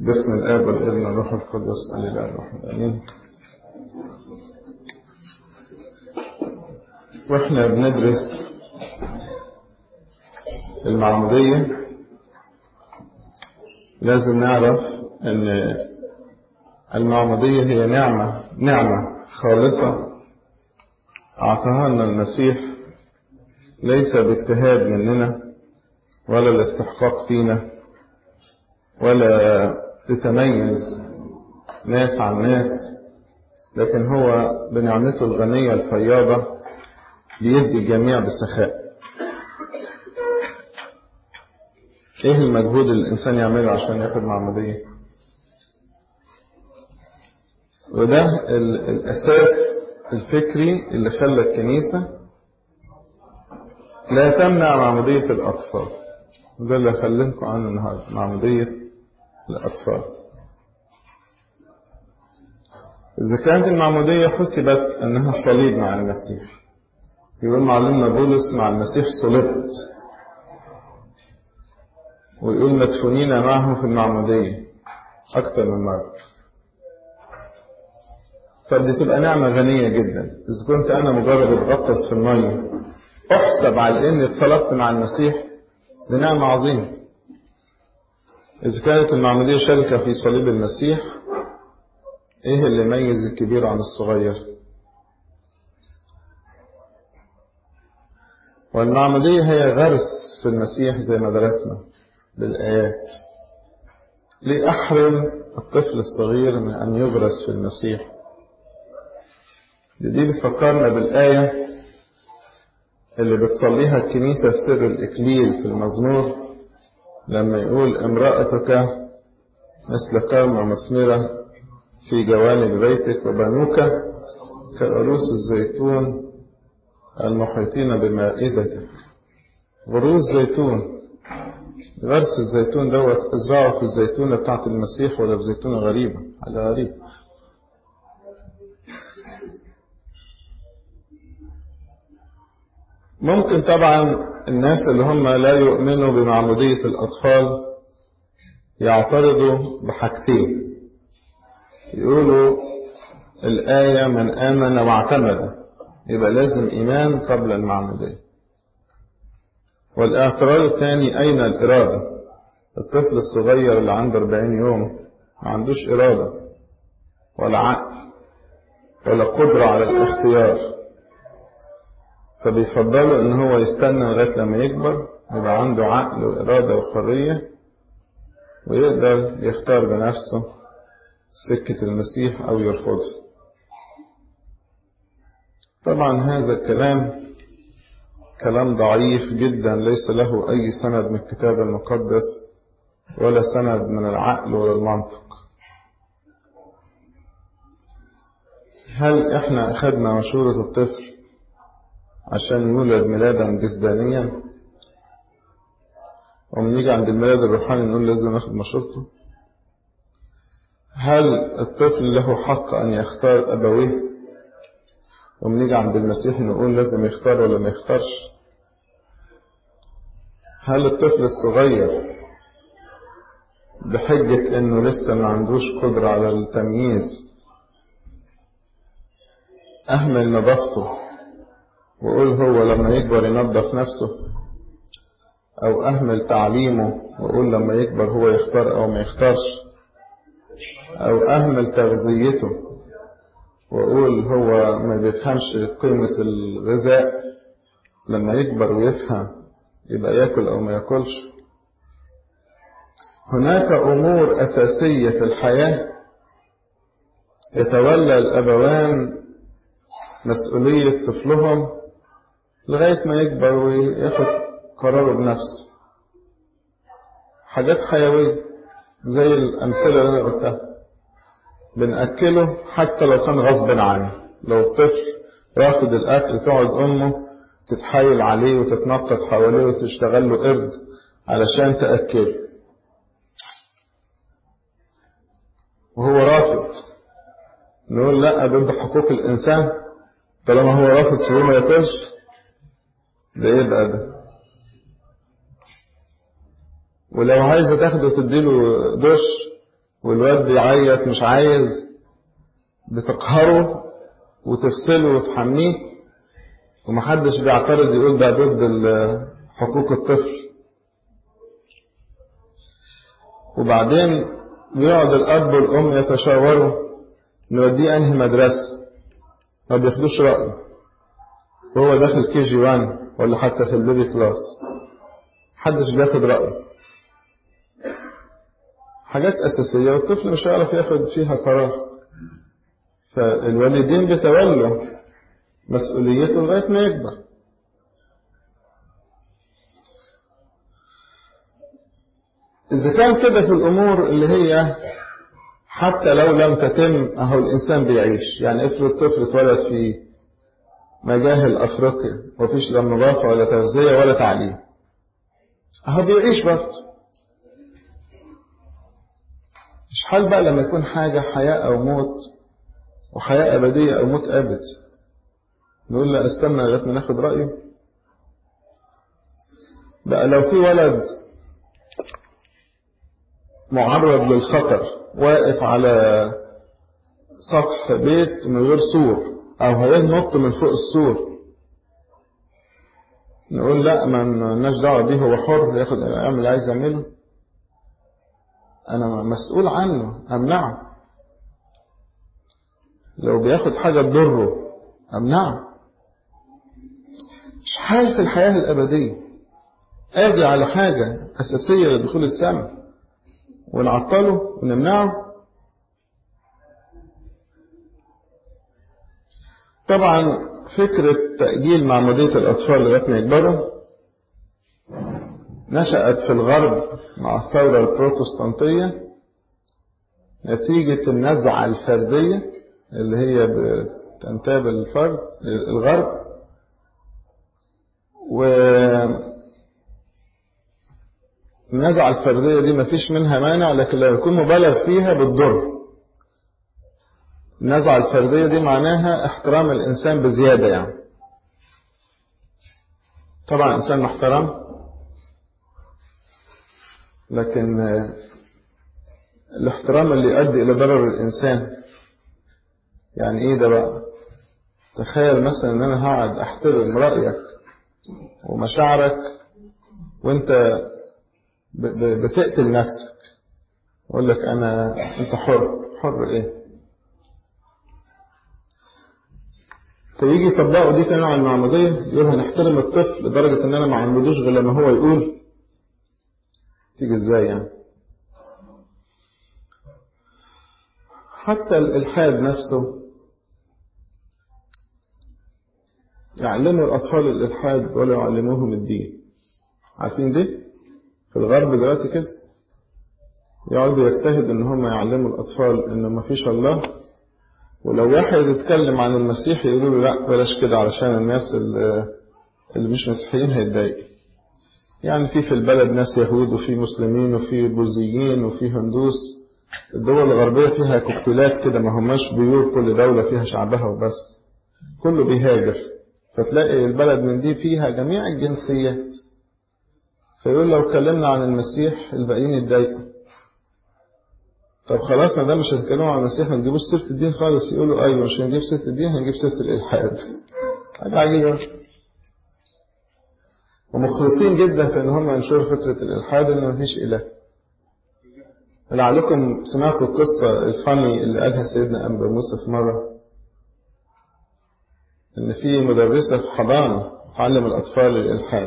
باسم الآب والابن والروح القدس الإله الواحد آمين واحنا بندرس المعمودية لازم نعرف ان المعمودية هي نعمة نعمة خالصة أعطاها لنا المسيح ليس باجتهاد مننا ولا الاستحقاق فينا ولا لتميز ناس عن ناس لكن هو بنعمته الغنية الفياضة بيدي الجميع بسخاء ايه المجهود اللي الانسان يعمله عشان ياخد معمودية وده الاساس الفكري اللي خلى الكنيسة لا تمنع معمودية الاطفال وده اللي هكلمكم عنه النهارده معمودية الاطفال إذا كانت المعمودية حسبت أنها صليب مع المسيح يقول معلمنا بولس مع المسيح صلبت ويقول مدفونين معه في المعمودية أكثر من مرة طب دي تبقى نعمة غنية جدا إذا كنت أنا مجرد أتغطس في المية أحسب على إني اتصلبت مع المسيح دي نعمة عظيمة إذا كانت المعمودية شركة في صليب المسيح إيه اللي يميز الكبير عن الصغير والمعمودية هي غرس في المسيح زي ما درسنا بالآيات ليه أحرم الطفل الصغير من أن يغرس في المسيح دي بتفكرنا بالآية اللي بتصليها الكنيسة في سر الإكليل في المزمور لما يقول امرأتك مثل كرمة مثمرة في جوانب بيتك وبنوك كأروس الزيتون المحيطين بمائدتك غروس زيتون غرس الزيتون دوت ازرعه في الزيتونة بتاعت المسيح ولا في زيتونة غريبة حاجة غريبة ممكن طبعا الناس اللي هم لا يؤمنوا بمعمودية الأطفال يعترضوا بحاجتين يقولوا الآية من آمن واعتمد يبقى لازم إيمان قبل المعمودية والاعتراض الثاني أين الإرادة الطفل الصغير اللي عنده 40 يوم ما عندوش إرادة ولا عقل ولا قدرة على الاختيار فبيفضلوا ان هو يستنى لغاية لما يكبر يبقى عنده عقل وإرادة وحرية ويقدر يختار بنفسه سكة المسيح أو يرفضه طبعا هذا الكلام كلام ضعيف جدا ليس له أي سند من الكتاب المقدس ولا سند من العقل ولا المنطق هل احنا أخذنا مشورة الطفل عشان يولد ميلادا جسدانيا ومن عند الميلاد الروحاني نقول لازم ناخد مشورته هل الطفل له حق أن يختار أبويه ومنيجي عند المسيح نقول لازم يختار ولا ما يختارش هل الطفل الصغير بحجة انه لسه ما عندوش قدرة على التمييز اهمل نظافته واقول هو لما يكبر ينظف نفسه او اهمل تعليمه واقول لما يكبر هو يختار او ما يختارش او اهمل تغذيته واقول هو ما بيفهمش قيمة الغذاء لما يكبر ويفهم يبقى ياكل او ما ياكلش هناك امور اساسية في الحياة يتولى الابوان مسؤولية طفلهم لغاية ما يكبر وياخد قراره بنفسه حاجات حيوية زي الأمثلة اللي أنا قلتها بنأكله حتى لو كان غصب عنه لو الطفل رافض الأكل تقعد أمه تتحايل عليه وتتنطط حواليه وتشتغل له قرد علشان تأكله وهو رافض نقول لا ضد حقوق الإنسان طالما هو رافض سيبوه ما ياكلش ده ايه بقى ده ولو عايزة تاخده تديله دش والواد بيعيط مش عايز بتقهره وتفصله وتحميه ومحدش بيعترض يقول ده ضد حقوق الطفل وبعدين بيقعد الأب والأم يتشاوروا نوديه أنهي مدرسة ما بياخدوش رأيه وهو داخل كي جي 1 ولا حتى في البيبي كلاس محدش بياخد رأيه حاجات أساسية والطفل مش هيعرف ياخد فيها قرار فالوالدين بيتولوا مسؤوليته لغاية ما يكبر إذا كان كده في الأمور اللي هي حتى لو لم تتم أهو الإنسان بيعيش يعني افرض طفل اتولد في مجاهل أفريقيا مفيش لا نظافة ولا تغذية ولا تعليم أهو بيعيش برضه مش حال بقى لما يكون حاجة حياة أو موت وحياة أبدية أو موت أبد نقول لا استنى لغاية ما ناخد رأيه بقى لو في ولد معرض للخطر واقف على سطح بيت من غير سور أو هينط من فوق السور نقول لا ما لناش دعوة بيه هو حر ياخد يعمل اللي عايز يعمله أنا مسؤول عنه أمنعه لو بياخد حاجة تضره أمنعه مش حال في الحياة الأبدية أجي على حاجة أساسية لدخول السماء ونعطله ونمنعه طبعا فكرة تأجيل معمودية الأطفال لغاية ما يكبروا نشأت في الغرب مع الثورة البروتستانتية نتيجة النزعة الفردية اللي هي بتنتاب الفرد الغرب و النزعة الفردية دي مفيش منها مانع لكن لو يكون مبالغ فيها بتضر النزعة الفردية دي معناها احترام الإنسان بزيادة يعني طبعا الإنسان محترم لكن الاحترام اللي يؤدي إلى ضرر الإنسان يعني إيه ده بقى تخيل مثلا إن أنا هقعد أحترم رأيك ومشاعرك وأنت بتقتل نفسك أقول لك أنا أنت حر حر إيه فيجي يطبقوا دي تاني على المعمودية يقول هنحترم الطفل لدرجة إن أنا ما عمدوش غير لما هو يقول تيجي إزاي يعني حتى الإلحاد نفسه يعلموا الأطفال الإلحاد ولا يعلموهم الدين عارفين دي؟ في الغرب دلوقتي كده يقعدوا يجتهد ان هم يعلموا الاطفال ان ما فيش الله ولو واحد يتكلم عن المسيح يقولوا له لا بلاش كده علشان الناس اللي مش مسيحيين هيتضايقوا يعني في في البلد ناس يهود وفي مسلمين وفي بوذيين وفي هندوس الدول الغربية فيها كوكتيلات كده ما هماش بيور كل دولة فيها شعبها وبس كله بيهاجر فتلاقي البلد من دي فيها جميع الجنسيات فيقول لو اتكلمنا عن المسيح الباقيين يتضايقوا طب خلاص ما دام مش هتتكلموا عن المسيح ما تجيبوش سيره الدين خالص يقولوا ايوه مش هنجيب سيره الدين هنجيب سيره الالحاد حاجه عجيبه ومخلصين جدا في ان هم ينشروا فكره الالحاد ان مفيش اله لعلكم سمعتوا القصة الفاني اللي قالها سيدنا أنبا موسى في مرة إن في مدرسة في حضانة تعلم الأطفال الإلحاد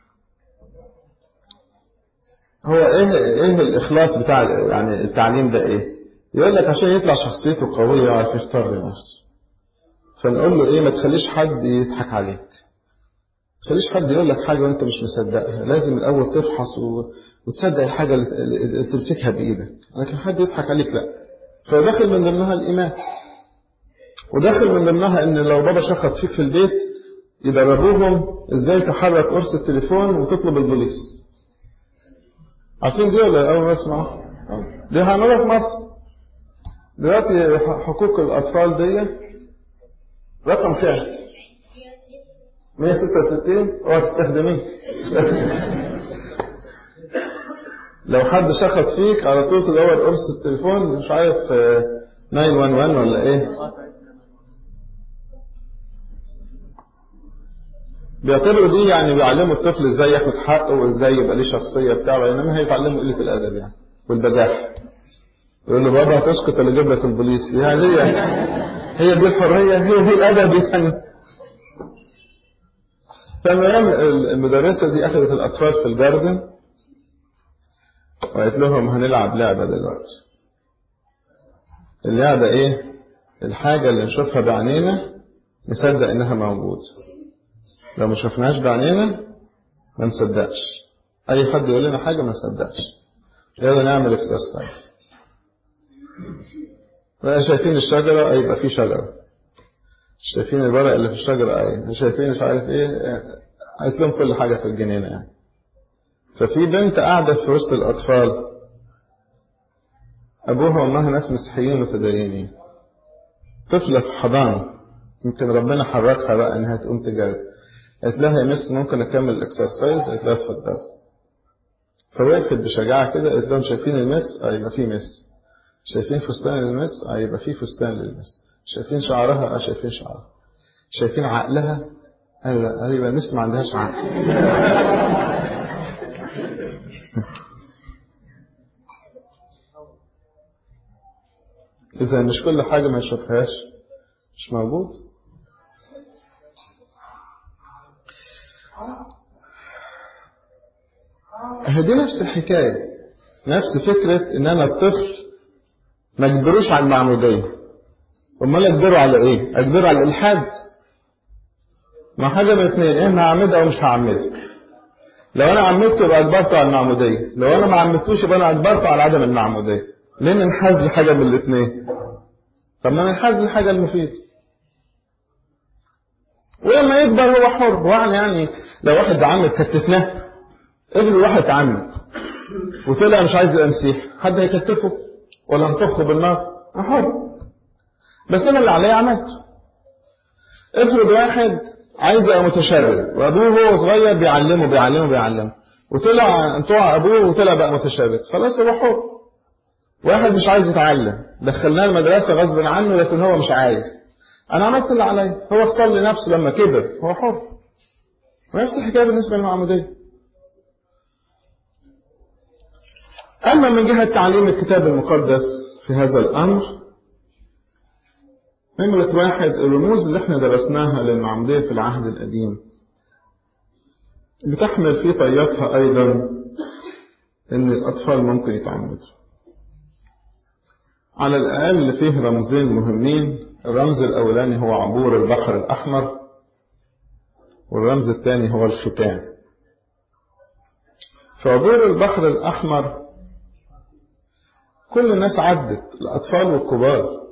هو ايه ايه الاخلاص بتاع يعني التعليم ده ايه يقول لك عشان يطلع شخصيته قويه ويعرف يختار لنفسه فنقول له ايه ما تخليش حد يضحك عليك ما تخليش حد يقول لك حاجه وانت مش مصدقها لازم الاول تفحص و... وتصدق الحاجه اللي تمسكها بايدك لكن حد يضحك عليك لا فداخل من ضمنها الايمان وداخل من ضمنها ان لو بابا شخط فيك في البيت يدربوهم ازاي تحرك قرص التليفون وتطلب البوليس عارفين دي ولا أول ما اسمع دي هنعملها في مصر دلوقتي حقوق الأطفال دي رقم كام 166 اوعى تستخدميه لو حد شخط فيك على طول تدور قرص التليفون مش عارف 911 ولا ايه بيعتبروا دي يعني بيعلموا الطفل ازاي ياخد حقه وازاي يبقى ليه شخصيه بتاعه انما هيتعلموا قله الادب يعني والبجاحه يقول له بابا هتسكت اللي يجيب لك البوليس يعني هي هي دي الحريه هي دي الادب يعني فالمهم المدرسه دي اخذت الاطفال في الجاردن وقالت لهم هنلعب لعبه دلوقتي اللعبه ايه الحاجه اللي نشوفها بعينينا نصدق انها موجوده لو ما شفناهاش بعينينا ما نصدقش اي حد يقول لنا حاجه ما نصدقش يلا نعمل اكسرسايز بقى شايفين الشجره يبقى في شجره شايفين الورق اللي في الشجره ايه شايفين مش عارف ايه قالت لهم كل حاجه في الجنينه يعني ففي بنت قاعده في وسط الاطفال ابوها وامها ناس مسيحيين متدينين طفله في حضانه يمكن ربنا حركها بقى انها تقوم تجاوب قالت لها يا مس ممكن اكمل الاكسرسايز قالت لها اتفضل فوقفت بشجاعه كده قالت لهم شايفين المس اه يبقى في مس شايفين فستان المس اه يبقى في فستان للمس شايفين شعرها اه شايفين شعرها شايفين عقلها قال لا قال يبقى المس ما عندهاش عقل إذا مش كل حاجة ما يشوفهاش مش موجود هدي نفس الحكاية نفس فكرة إن أنا الطفل ما أجبروش على المعمودية أمال أجبره على إيه؟ أجبره على الإلحاد ما حاجة من اثنين إيه هعمده أو مش هعمده لو أنا عمدته يبقى أجبرته على المعمودية لو أنا ما عمدتوش يبقى أنا أجبرته على عدم المعمودية ليه ننحاز لحاجة من الاثنين طب ما ننحاز للحاجة المفيدة ولما يكبر هو حر واحد يعني لو واحد عمد كتفناه افرض واحد اتعمد وطلع مش عايز يبقى مسيح حد هيكتفه ولا هنطخه بالنار حر بس انا اللي عليا عملته افرض واحد عايز يبقى متشرد وابوه وهو صغير بيعلمه بيعلمه بيعلمه وطلع طوع ابوه وطلع بقى متشرد خلاص هو حر واحد مش عايز يتعلم دخلناه المدرسة غصب عنه لكن هو مش عايز انا عملت اللي عليا هو اختار لنفسه لما كبر هو حر ونفس الحكايه بالنسبه للمعموديه اما من جهه تعليم الكتاب المقدس في هذا الامر نمرة واحد الرموز اللي احنا درسناها للمعمودية في العهد القديم بتحمل في طياتها أيضا إن الأطفال ممكن يتعمدوا على الأقل فيه رمزين مهمين الرمز الأولاني هو عبور البحر الأحمر والرمز الثاني هو الختان فعبور البحر الأحمر كل الناس عدت الأطفال والكبار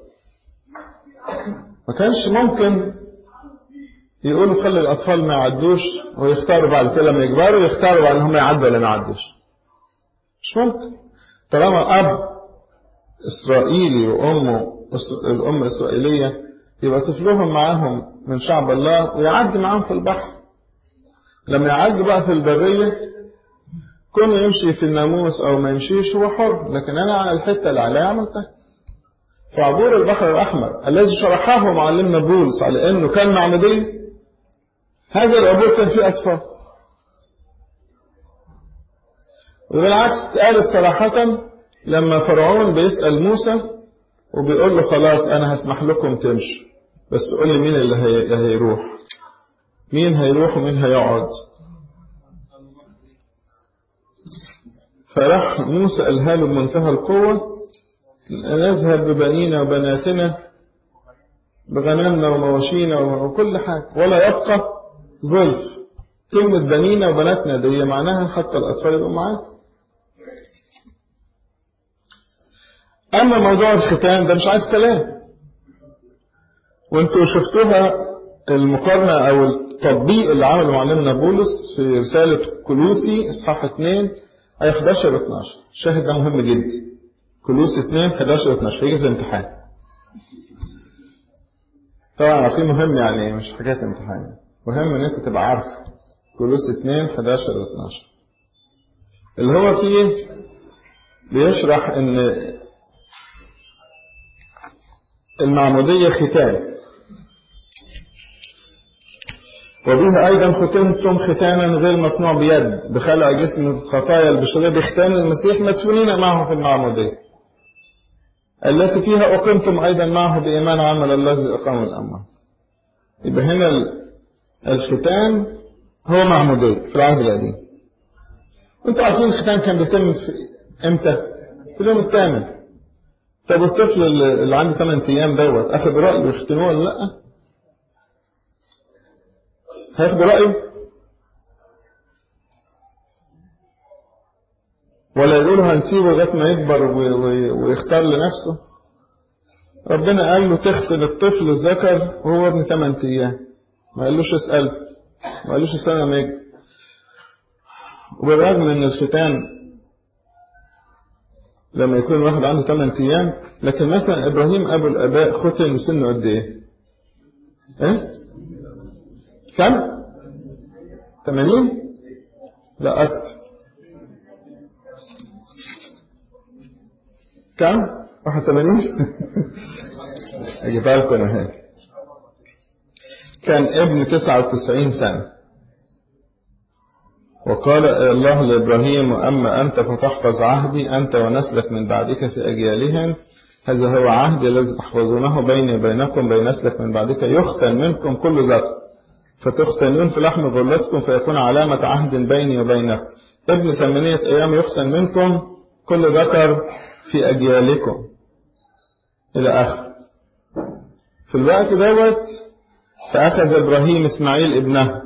ما كانش ممكن يقولوا خلي الأطفال ما يعدوش ويختاروا بعد كده لما يكبروا يختاروا بعد هم يعدوا ولا ما يعدوش مش ممكن طالما أب إسرائيلي وأمه الأم إسرائيلية يبقى طفلهم معاهم من شعب الله ويعدي معاهم في البحر لما يعدي بقى في البرية كونه يمشي في الناموس أو ما يمشيش هو حر لكن أنا على الحتة اللي عليها عملتها فعبور البحر الأحمر الذي شرحه معلمنا بولس على أنه كان معمودية هذا العبور كان فيه أطفال وبالعكس اتقالت صراحة لما فرعون بيسأل موسى وبيقول له خلاص أنا هسمح لكم تمشوا بس قول لي مين اللي هي... هيروح مين هيروح ومين هيقعد فراح موسى قالها له بمنتهى القوة نذهب ببنينا وبناتنا بغنمنا ومواشينا وكل حاجة ولا يبقى ظلف كلمة بنينا وبناتنا دي معناها حتى الأطفال يبقوا معاك أما موضوع الختان ده مش عايز كلام وانتوا شفتوها المقارنة أو التطبيق اللي عمله معلمنا بولس في رسالة كلوسي إصحاح 2 آية 11 و 12 الشاهد ده مهم جدا كلوسي 2 11 و 12 هيجي في الامتحان طبعا عارفين مهم يعني مش حكاية امتحان مهم ان انت تبقى عارف كلوسي 2 11 و 12 اللي هو فيه بيشرح ان المعمودية ختان وبها أيضا ختنتم ختانا غير مصنوع بيد بخلع جسم الخطايا البشرية بختان المسيح مدفونين معه في المعمودية التي فيها أقمتم أيضا معه بإيمان عمل الله الذي أقام الأموات يبقى هنا الختان هو معمودية في العهد القديم وانتوا عارفين الختان كان بيتم في امتى؟ في اليوم الثامن طب الطفل اللي عنده 8 ايام دوت اخذ رايه يختنوه ولا لا؟ هياخد رايه؟ ولا يقولوا هنسيبه لغايه ما يكبر ويختار لنفسه؟ ربنا قال له تختن الطفل الذكر وهو ابن 8 ايام ما قالوش اساله ما قالوش استنى ما يكبر وبالرغم ان الختان لما يكون الواحد عنده 8 ايام لكن مثلا ابراهيم ابو الاباء ختن وسنه قد ايه؟ ايه؟ كم؟ 80 لا اكتر كم؟ 81 اجيبها لكم انا هنا كان ابن 99 سنه وقال الله لإبراهيم أما أنت فتحفظ عهدي أنت ونسلك من بعدك في أجيالهم هذا هو عهدي الذي تحفظونه بيني وبينكم بين نسلك من بعدك يختن منكم كل ذكر فتختنون في لحم غلتكم فيكون علامة عهد بيني وبينكم ابن ثمانية أيام يختن منكم كل ذكر في أجيالكم إلى آخر في الوقت دوت فأخذ إبراهيم إسماعيل ابنه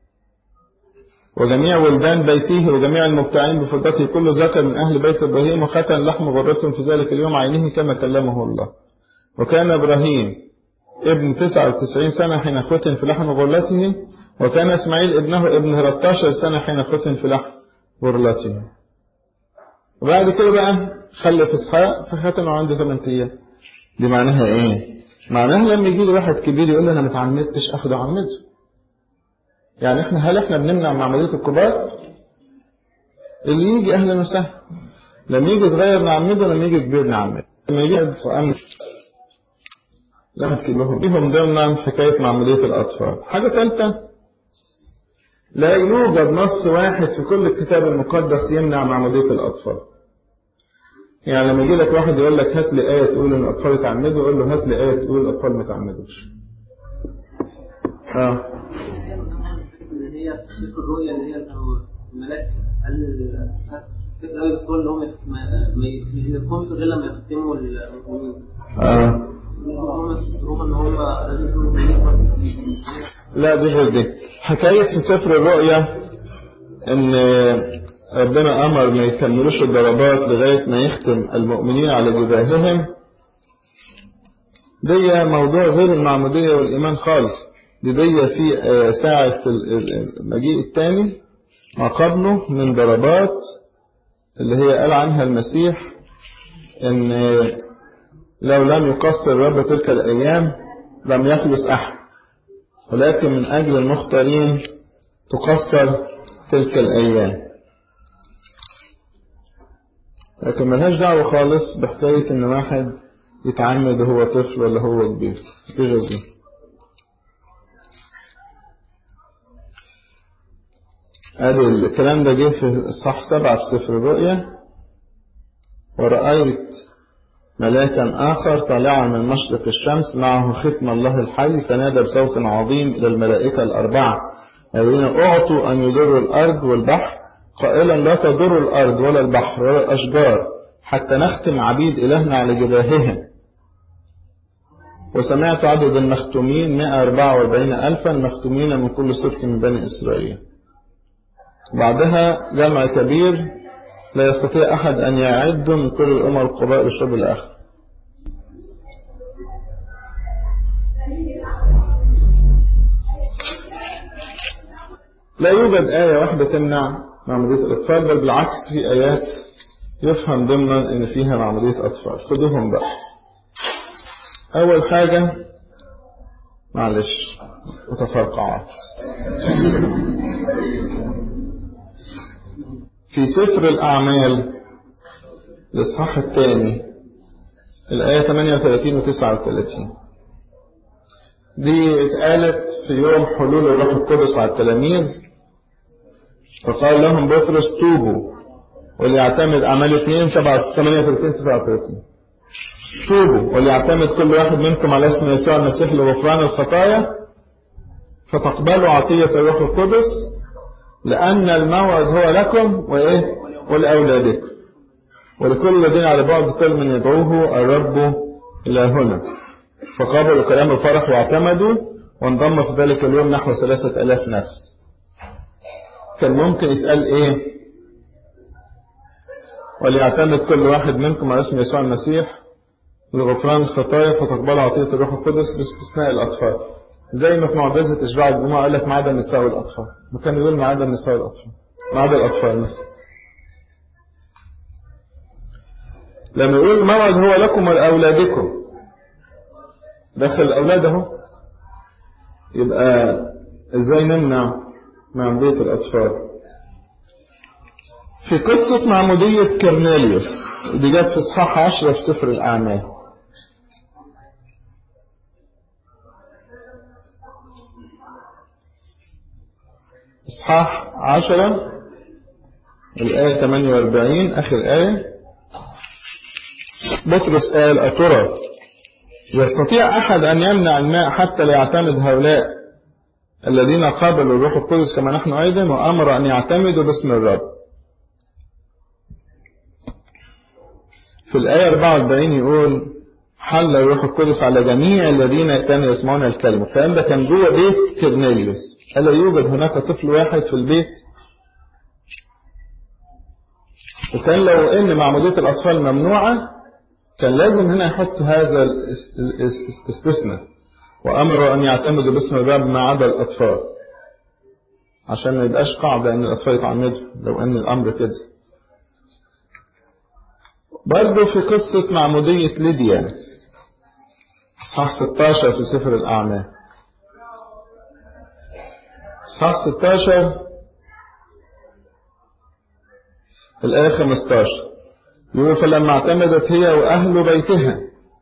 وجميع ولدان بيته وجميع المبتاعين بفضته كل ذكر من أهل بيت إبراهيم وختن لحم غرتهم في ذلك اليوم عينه كما كلمه الله وكان إبراهيم ابن 99 سنة حين ختن في لحم غرلته وكان إسماعيل ابنه ابن 13 سنة حين ختن في لحم غرلته وبعد كده بقى خلف إسحاق فختنه عنده 8 أيام دي معناها إيه؟ معناها لما يجي لي واحد كبير يقول لي أنا ما اتعمدتش أخده عمته يعني احنا هل احنا بنمنع معمودية الكبار اللي يجي اهلا وسهلا لما يجي صغير نعمده لما يجي كبير نعمده لما يجي سؤال لا تكلهم فيهم ضمن حكاية معمودية الأطفال حاجة ثالثة لا يوجد نص واحد في كل الكتاب المقدس يمنع معمودية الأطفال يعني لما يجي لك واحد يقول لك هات لي آية تقول إن الأطفال يتعمدوا يقول له هات لي آية تقول الأطفال ما يتعمدوش اه هي سفر الرؤيا اللي هي كانوا الملاك قال فكرة قوي بس هو اللي هم ما يكونش غير لما يختموا المؤمنين. اه مش هم يفسروها ان هم لازم يكونوا مؤمنين لا دي غير دي حكاية في سفر الرؤيا ان ربنا امر ما يكملوش الضربات لغاية ما يختم المؤمنين على جباههم دي موضوع غير المعمودية والايمان خالص دي دي في ساعة المجيء الثاني ما قبله من ضربات اللي هي قال عنها المسيح ان لو لم يقصر رب تلك الايام لم يخلص احد ولكن من اجل المختارين تقصر تلك الايام لكن ملهاش دعوة خالص بحكاية ان واحد يتعمد وهو طفل ولا هو كبير في غير دي ادي الكلام ده جه في اصحاح سبعة في سفر الرؤيا ورأيت ملاكا آخر طالعا من مشرق الشمس معه ختم الله الحي فنادى بصوت عظيم إلى الملائكة الأربعة الذين أعطوا أن يضروا الأرض والبحر قائلا لا تضر الأرض ولا البحر ولا الأشجار حتى نختم عبيد إلهنا على جباههم وسمعت عدد المختومين 144 ألفا مختومين من كل سبك من بني إسرائيل بعدها جمع كبير لا يستطيع أحد أن يعد من كل الأمم القبائل الشرب الآخر لا يوجد آية واحدة تمنع معمودية الأطفال بل بالعكس في آيات يفهم ضمنا إن فيها معمودية أطفال خدوهم بقى أول حاجة معلش متفرقعات في سفر الأعمال الإصحاح الثاني الآية 38 و 39 دي اتقالت في يوم حلول الروح القدس على التلاميذ فقال لهم بطرس توبوا وليعتمد أعمال 2 38 39 توبوا وليعتمد كل واحد منكم على اسم يسوع المسيح لغفران الخطايا فتقبلوا عطية الروح القدس لأن الموعد هو لكم وإيه ولأولادكم ولكل الذين على بعد كل من يدعوه الرب إلى هنا فقابلوا كلام الفرح واعتمدوا وانضم في ذلك اليوم نحو ثلاثة ألاف نفس كان ممكن يتقال إيه وليعتمد كل واحد منكم على اسم يسوع المسيح لغفران الخطايا فتقبل عطية الروح القدس باستثناء الأطفال زي ما في معجزة إشباع الجمعة قال لك ما عدا النساء والأطفال وكان يقول ما عدا النساء والأطفال ما عدا الأطفال مثلا لما يقول الموعد هو لكم ولأولادكم داخل الأولاد أهو يبقى إزاي نمنع معمودية الأطفال في قصة معمودية كرنيليوس ودي جت في إصحاح عشرة في سفر الأعمال إصحاح عشرة الآية 48 آخر آية بطرس قال أترى يستطيع أحد أن يمنع الماء حتى لا يعتمد هؤلاء الذين قابلوا الروح القدس كما نحن أيضا وأمر أن يعتمدوا باسم الرب في الآية 44 يقول حل الروح القدس على جميع الذين كانوا يسمعون الكلمة الكلام ده كان جوه بيت كرنيليوس ألا يوجد هناك طفل واحد في البيت وكان لو ان معمودية الأطفال ممنوعة كان لازم هنا يحط هذا الاستثناء وأمر أن يعتمدوا باسم الرب ما عدا الأطفال عشان ما يبقاش قاعدة أن الأطفال يتعمدوا لو أن الأمر كده برضه في قصة معمودية ليديا إصحاح 16 في سفر الأعمال إصحاح 16 الآية 15 يقول فلما اعتمدت هي وأهل بيتها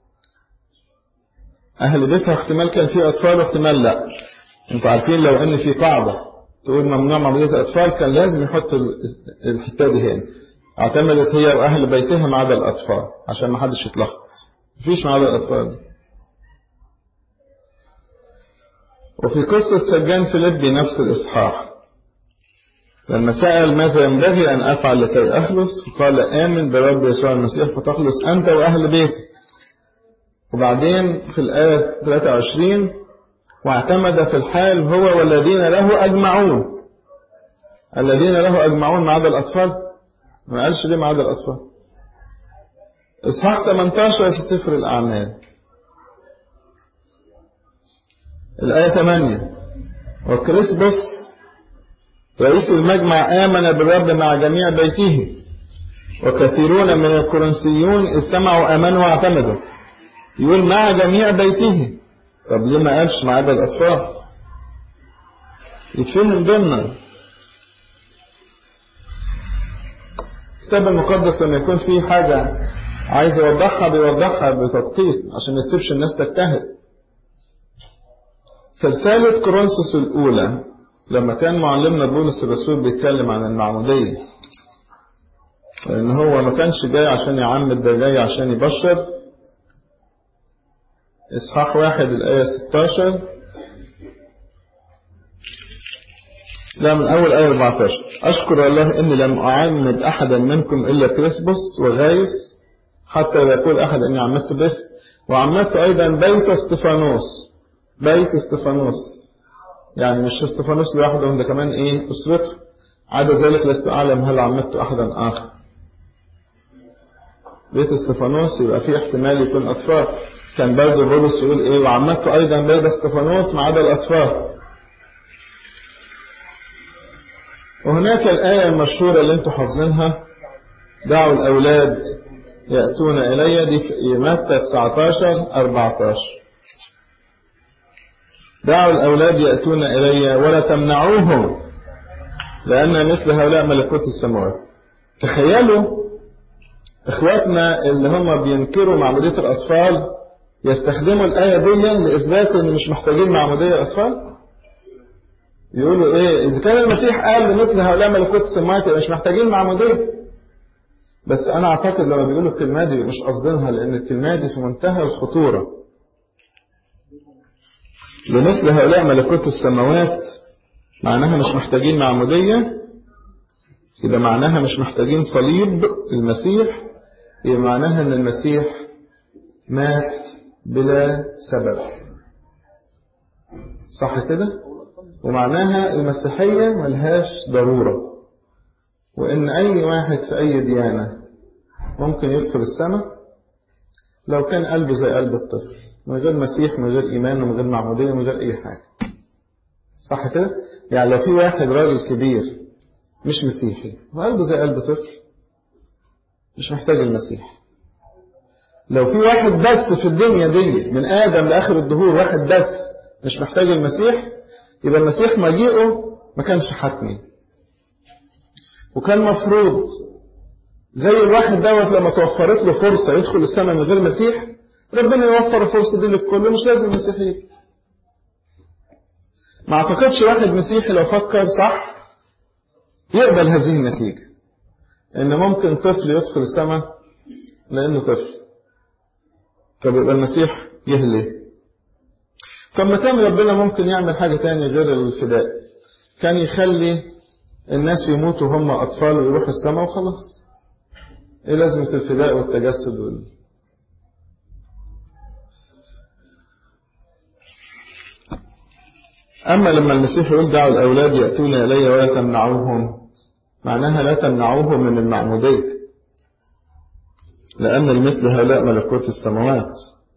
أهل بيتها احتمال كان فيه أطفال واحتمال لا انتوا عارفين لو أن في قاعدة تقول ممنوع معمودية الأطفال كان لازم يحط الحتة دي هنا اعتمدت هي وأهل بيتها ما عدا الأطفال عشان ما حدش يتلخبط مفيش ما عدا الأطفال دي. وفي قصة سجان فيليبي نفس الإصحاح لما سأل ماذا ينبغي أن أفعل لكي أخلص فقال آمن برب يسوع المسيح فتخلص أنت وأهل بيتك وبعدين في الآية 23 واعتمد في الحال هو والذين له أجمعون الذين له أجمعون ما عدا الأطفال ما قالش ليه ما عدا الأطفال إصحاح 18 في سفر الأعمال الآية 8 وكريسبس رئيس المجمع آمن بالرب مع جميع بيته وكثيرون من الكورنثيون استمعوا آمنوا واعتمدوا يقول مع جميع بيته طب ليه ما قالش ما عدا الأطفال يتفهم ضمنا الكتاب المقدس لما يكون فيه حاجة عايز يوضحها بيوضحها بتدقيق عشان ما تسيبش الناس تجتهد في رسالة كورنثوس الأولى لما كان معلمنا بولس الرسول بيتكلم عن المعمودية لأن هو ما كانش جاي عشان يعمد ده جاي عشان يبشر إصحاح واحد الآية 16 لا من أول آية 14 أشكر الله إني لم أعمد أحدا منكم إلا كريسبوس وغايوس حتى يقول أحد إني عمدت بس وعمدت أيضا بيت استفانوس بيت استفانوس يعني مش استفانوس لوحده ده كمان إيه أسرته عدا ذلك لست أعلم هل عمدت أحدا آخر بيت استفانوس يبقى فيه احتمال يكون أطفال كان برضه بولس يقول إيه وعمدت أيضا بيت استفانوس ما عدا الأطفال وهناك الآية المشهورة اللي انتم حافظينها دعوا الأولاد يأتون إلي دي في متى 19 14 دعوا الأولاد يأتون إلي ولا اخواتنا اللي هم بينكروا معمودية الأطفال يستخدموا الآية دي لإثبات إن مش محتاجين معمودية الأطفال يقولوا إيه إذا كان المسيح قال لمثل هؤلاء ملكوت السماوات يبقى مش محتاجين معمودية بس أنا أعتقد لما بيقولوا الكلمة دي مش قصدينها لأن الكلمة دي في منتهى الخطورة لمثل هؤلاء ملكوت السماوات معناها مش محتاجين معمودية يبقى معناها مش محتاجين صليب المسيح يبقى معناها ان المسيح مات بلا سبب صح كده ومعناها المسيحية ملهاش ضرورة وان اي واحد في اي ديانة ممكن يدخل السماء لو كان قلبه زي قلب الطفل من غير مسيح من غير ايمان ومن غير معمودية من غير اي حاجة صح كده يعني لو في واحد راجل كبير مش مسيحي وقلبه زي قلب طفل مش محتاج المسيح لو في واحد بس في الدنيا دي من آدم لآخر الدهور واحد بس مش محتاج المسيح يبقى المسيح مجيئه ما كانش حتمي وكان مفروض زي الواحد دوت لما توفرت له فرصة يدخل السماء من غير مسيح ربنا يوفر الفرصة دي للكل مش لازم المسيح يجي ما اعتقدش واحد مسيحي لو فكر صح يقبل هذه النتيجة ان ممكن طفل يدخل السماء لانه طفل طب يبقى المسيح جه ليه طب ما كان ربنا ممكن يعمل حاجة تانية غير الفداء كان يخلي الناس يموتوا هم أطفال ويروحوا السماء وخلاص ايه لازمة الفداء والتجسد وال... أما لما المسيح يقول دعوا الأولاد يأتون إلي ولا تمنعوهم معناها لا تمنعوهم من المعمودية لأن المثل هؤلاء ملكوت السماوات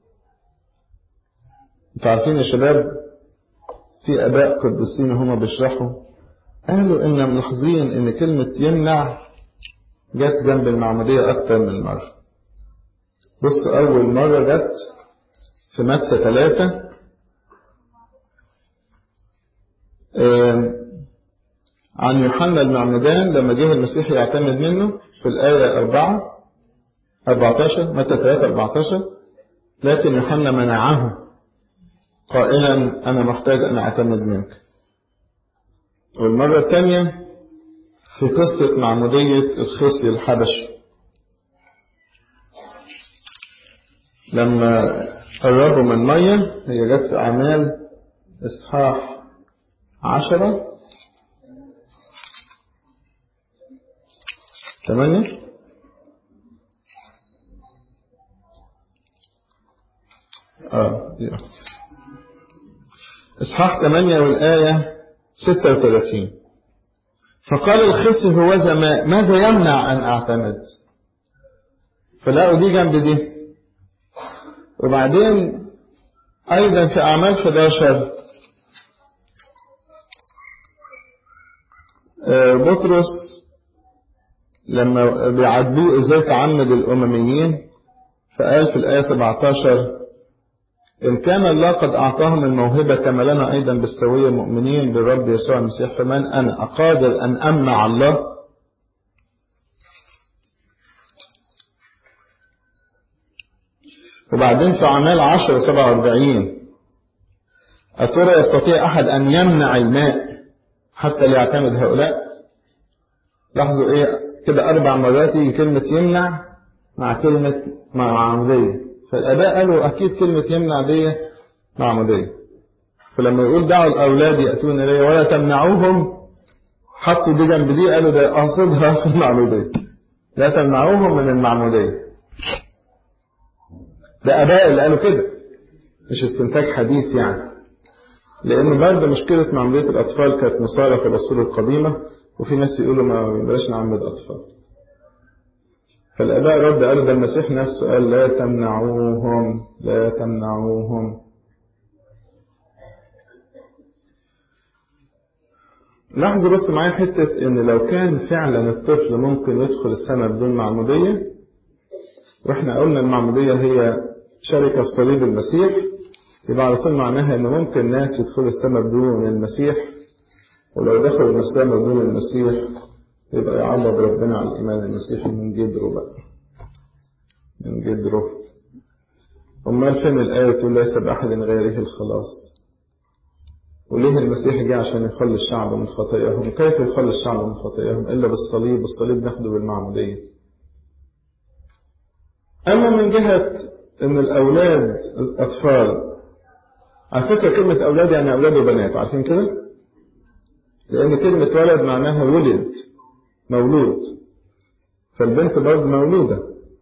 انتوا عارفين يا شباب في آباء قديسين هما بيشرحوا قالوا إن ملاحظين إن كلمة يمنع جت جنب المعمودية أكتر من مرة بص أول مرة جت في متى ثلاثة عن يوحنا المعمدان لما جه المسيح يعتمد منه في الآية 4 14 متى 3 14 لكن يوحنا منعه قائلا أنا محتاج أن أعتمد منك والمرة الثانية في قصة معمودية الخصي الحبشي لما قربوا من مية هي جت في أعمال إصحاح عشرة ثمانية آه دي. إصحاح ثمانية والآية ستة وثلاثين فقال الخصي هو ماء ماذا يمنع أن أعتمد فلقوا دي جنب دي وبعدين أيضا في أعمال 11 بطرس لما بيعاتبوه ازاي تعمد الأمميين فقال في الآية 17 إن كان الله قد أعطاهم الموهبة كما لنا أيضا بالسوية مؤمنين بالرب يسوع المسيح فمن أنا أقادر أن أمنع الله وبعدين في أعمال 10 47 أترى يستطيع أحد أن يمنع الماء حتى ليعتمد هؤلاء لاحظوا إيه كده أربع مرات يجي كلمة يمنع مع كلمة مع معمودية فالآباء قالوا أكيد كلمة يمنع دي معمودية فلما يقول دعوا الأولاد يأتون إلي ولا تمنعوهم حطوا دي جنب دي قالوا ده قصدها في المعمودية لا تمنعوهم من المعمودية ده آباء اللي قالوا كده مش استنتاج حديث يعني لأن برضه مشكلة معمودية الأطفال كانت مثارة في العصور القديمة وفي ناس يقولوا ما بلاش نعمد أطفال فالآباء رد قالوا ده المسيح نفسه قال لا تمنعوهم لا تمنعوهم لاحظوا بس معايا حتة إن لو كان فعلا الطفل ممكن يدخل السنة بدون معمودية وإحنا قلنا المعمودية هي شركة في صليب المسيح يبقى على طول معناها إن ممكن ناس يدخلوا السماء بدون المسيح ولو دخلوا السماء بدون المسيح يبقى يعوض ربنا على الإيمان المسيحي من جدره بقى من جدره أمال فين الآية تقول ليس بأحد غيره الخلاص وليه المسيح جه عشان يخلي الشعب من خطاياهم كيف يخلي الشعب من خطاياهم إلا بالصليب والصليب ناخده بالمعمودية أما من جهة إن الأولاد الأطفال على فكرة كلمة أولاد يعني أولاد وبنات عارفين كده؟ لأن كلمة ولد معناها ولد مولود فالبنت برضه مولودة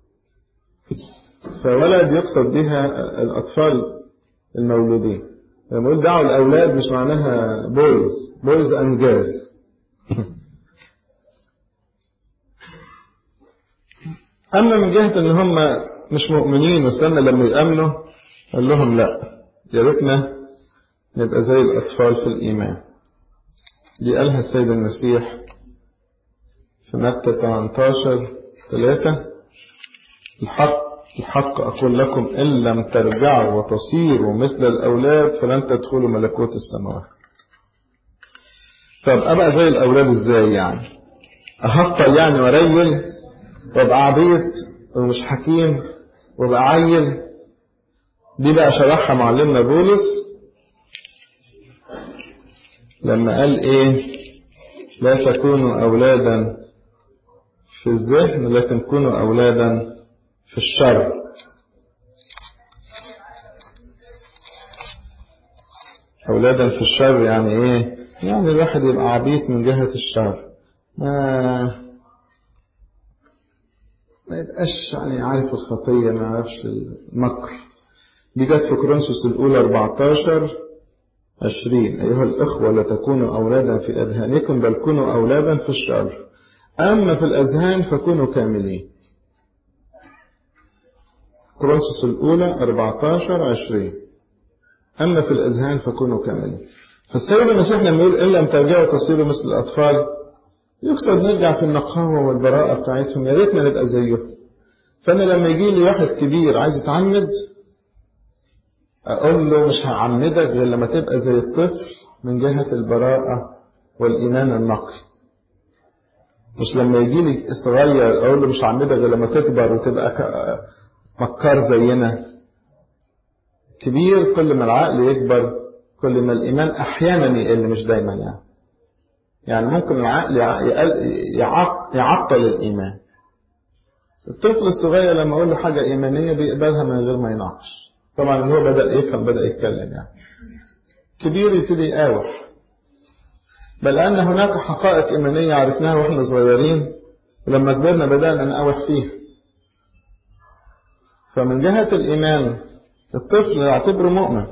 فولد يقصد بها الأطفال المولودين لما يقول دعوا الأولاد مش معناها بويز بويز أند جيرلز أما من جهة إن هم مش مؤمنين واستنى لما يأمنوا قال لهم لا يا ريتنا نبقى زي الأطفال في الإيمان دي قالها السيد المسيح في متى 18 3 الحق الحق أقول لكم إن لم ترجعوا وتصيروا مثل الأولاد فلن تدخلوا ملكوت السماوات طب أبقى زي الأولاد إزاي يعني أهطل يعني وريل وأبقى عبيط ومش حكيم وأبقى عيل دي بقى شرحها معلمنا بولس لما قال إيه لا تكونوا أولادا في الذهن لكن كونوا أولادا في الشر أولادا في الشر يعني إيه؟ يعني الواحد يبقى عبيط من جهة الشر ما ما يبقاش يعني عارف الخطية ما يعرفش المكر دي جت في كورنثوس الأولى 14 20 أيها الإخوة لا تكونوا أولادا في أذهانكم بل كونوا أولادا في الشر أما في الأذهان فكونوا كاملين كورنثوس الأولى 14 20 أما في الأذهان فكونوا كاملين فالسيد المسيح لما يقول إن لم ترجعوا تصيروا مثل الأطفال يقصد نرجع في النقاوة والبراءة بتاعتهم يا ريتنا نبقى زيهم فأنا لما يجي لي واحد كبير عايز يتعمد أقول له مش هعمدك غير لما تبقى زي الطفل من جهة البراءة والإيمان النقي مش لما يجي لي صغير أقول له مش هعمدك غير لما تكبر وتبقى مكار زينا كبير كل ما العقل يكبر كل ما الإيمان أحيانا يقل مش دايما يعني يعني ممكن العقل يعطل الإيمان الطفل الصغير لما أقول له حاجة إيمانية بيقبلها من غير ما يناقش طبعا اللي هو بدأ يفهم بدأ يتكلم يعني كبير يبتدي يقاوح بل أن هناك حقائق إيمانية عرفناها وإحنا صغيرين ولما كبرنا بدأنا نقاوح فيها فمن جهة الإيمان الطفل يعتبره مؤمن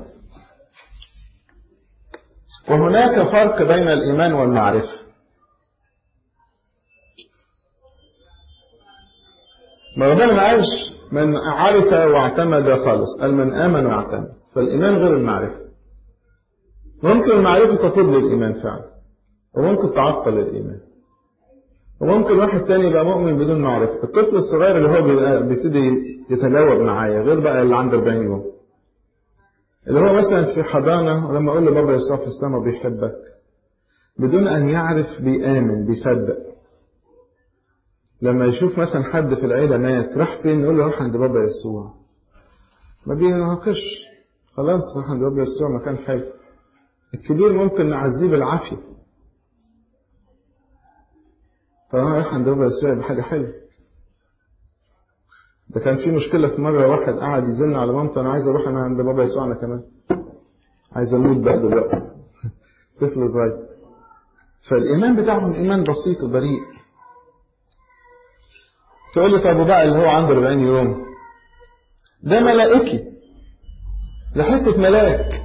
وهناك فرق بين الإيمان والمعرفة ربنا ما قالش من عرف واعتمد خالص قال من آمن واعتمد فالإيمان غير المعرفة ممكن المعرفة تقود للإيمان فعلا وممكن تعطل الإيمان وممكن واحد تاني يبقى مؤمن بدون معرفة الطفل الصغير اللي هو بيبتدي يتجاوب معايا غير بقى اللي عنده 40 يوم اللي هو مثلا في حضانة ولما أقول له بابا يسوع في السماء بيحبك بدون أن يعرف بيآمن بيصدق لما يشوف مثلا حد في العيلة مات راح فين يقول له روح عند بابا يسوع ما بيناقش خلاص راح عند بابا يسوع مكان حلو الكبير ممكن نعزيه بالعافية طبعا راح عند بابا يسوع يبقى حاجة حلوة ده كان في مشكلة في مرة واحد قعد يزن على مامته أنا عايز أروح أنا عند بابا يسوع أنا كمان عايز أموت بقى دلوقتي طفل صغير فالإيمان بتاعهم إيمان بسيط وبريء تقول لي طب وبقى اللي هو عنده 40 يوم ده ملائكي ده حتة ملاك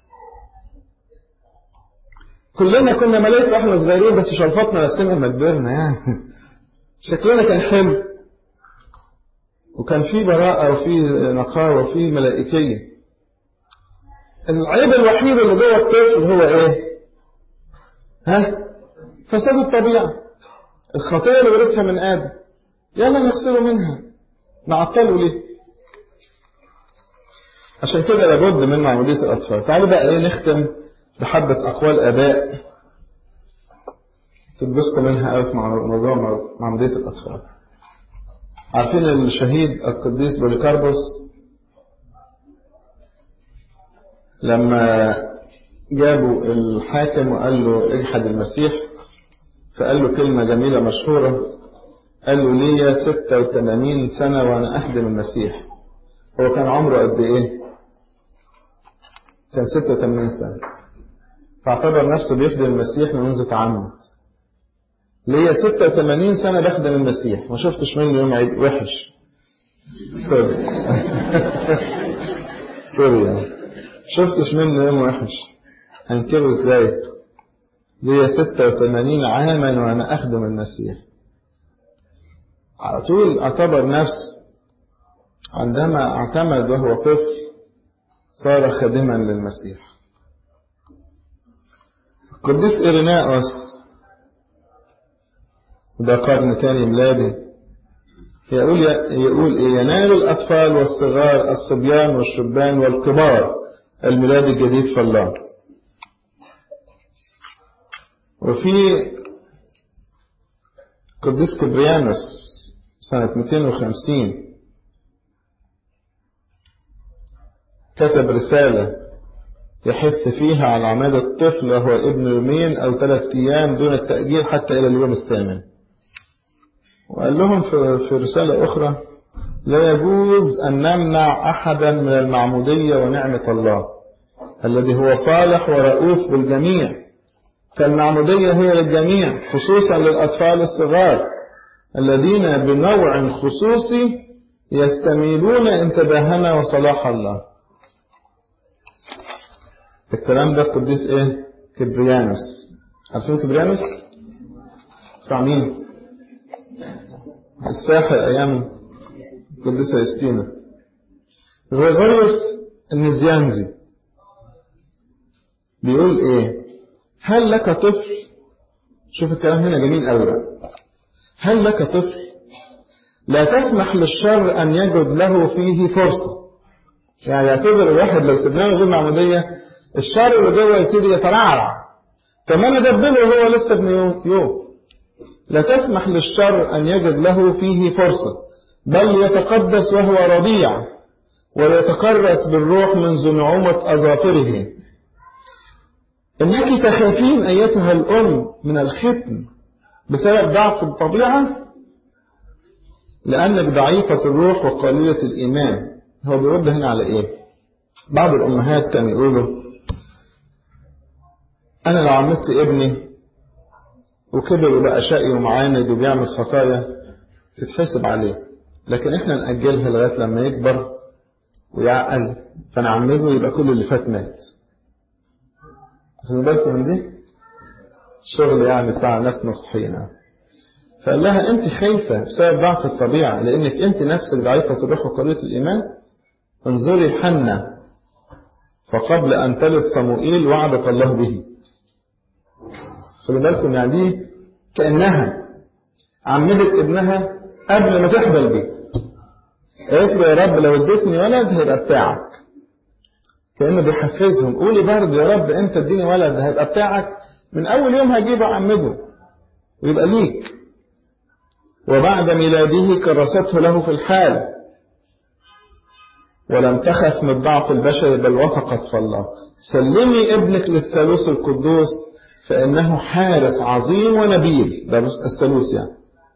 كلنا كنا ملائكة واحنا صغيرين بس شلفطنا نفسنا لما كبرنا يعني شكلنا كان حلو وكان في براءة وفي نقاوة وفي ملائكية العيب الوحيد اللي جوه الطفل هو ايه؟ ها؟ فساد الطبيعة الخطية اللي ورثها من آدم يلا نغسله منها نعطله ليه؟ عشان كده لابد من معمودية الأطفال تعالوا بقى ايه نختم بحبة أقوال آباء تتبسطوا منها قوي في موضوع معمودية الأطفال عارفين الشهيد القديس بوليكاربوس لما جابوا الحاكم وقال له اجحد المسيح فقال له كلمة جميلة مشهورة قال له ليا 86 سنة وأنا أخدم المسيح هو كان عمره قد إيه؟ كان 86 سنة فاعتبر نفسه بيخدم المسيح منذ تعمد ليا 86 سنة بخدم المسيح ما شفتش منه يوم عيد وحش سوري سوري يعني شفتش منه يوم وحش هنكره ازاي ليا 86 عاما وانا اخدم المسيح على طول اعتبر نفسه عندما اعتمد وهو طفل صار خادما للمسيح القديس إيريناوس ده قرن تاني ميلادي يقول يقول إيه ينال الأطفال والصغار الصبيان والشبان والكبار الميلاد الجديد في الله وفي قديس كبريانوس سنة 250 كتب رسالة يحث فيها على عماد الطفل وهو ابن يومين أو ثلاثة أيام دون التأجيل حتى إلى اليوم الثامن وقال لهم في رسالة أخرى لا يجوز أن نمنع أحدا من المعمودية ونعمة الله الذي هو صالح ورؤوف بالجميع فالمعمودية هي للجميع خصوصا للأطفال الصغار الذين بنوع خصوصي يستميلون انتباهنا وصلاح الله الكلام ده القديس ايه كبريانوس عارفين كبريانوس بتاع مين الساحر ايام القديسه يوستينا غريغوريوس النزيانزي بيقول ايه هل لك طفل شوف الكلام هنا جميل قوي هل لك طفل لا تسمح للشر ان يجد له فيه فرصه يعني يعتبر الواحد لو سبناه غير معموديه الشر اللي جوه يبتدي يترعرع طب انا ادبله وهو لسه ابن يوم لا تسمح للشر ان يجد له فيه فرصه بل يتقدس وهو رضيع ويتكرس بالروح منذ نعومه اظافره انك تخافين ايتها الام من الختم بسبب ضعف الطبيعه لانك ضعيفه الروح وقليله الايمان هو بيرد هنا على ايه بعض الامهات كانوا يقولوا أنا لو عملت ابني وكبر وبقى شقي ومعاند وبيعمل خطايا تتحسب عليه لكن احنا نأجلها لغاية لما يكبر ويعقل فنعمده يبقى كل اللي فات مات خدوا بالكم من دي الشغل يعني بتاع ناس نصحين فقال لها انت خايفة بسبب ضعف الطبيعة لانك انت نفسك ضعيفة الروح وقليلة الايمان انظري حنة فقبل ان تلد صموئيل وعدت الله به خلي بالكم يعني دي كأنها عمدت ابنها قبل ما تحبل بيه قالت له يا رب لو اديتني ولد هيبقى بتاعك كأنه بيحفزهم قولي برضه يا رب انت اديني ولد هيبقى بتاعك من اول يوم هجيبه عمده ويبقى ليك وبعد ميلاده كرسته له في الحال ولم تخف من الضعف البشري بل وثقت في الله سلمي ابنك للثالوث القدوس فإنه حارس عظيم ونبيل ده الثالوث يعني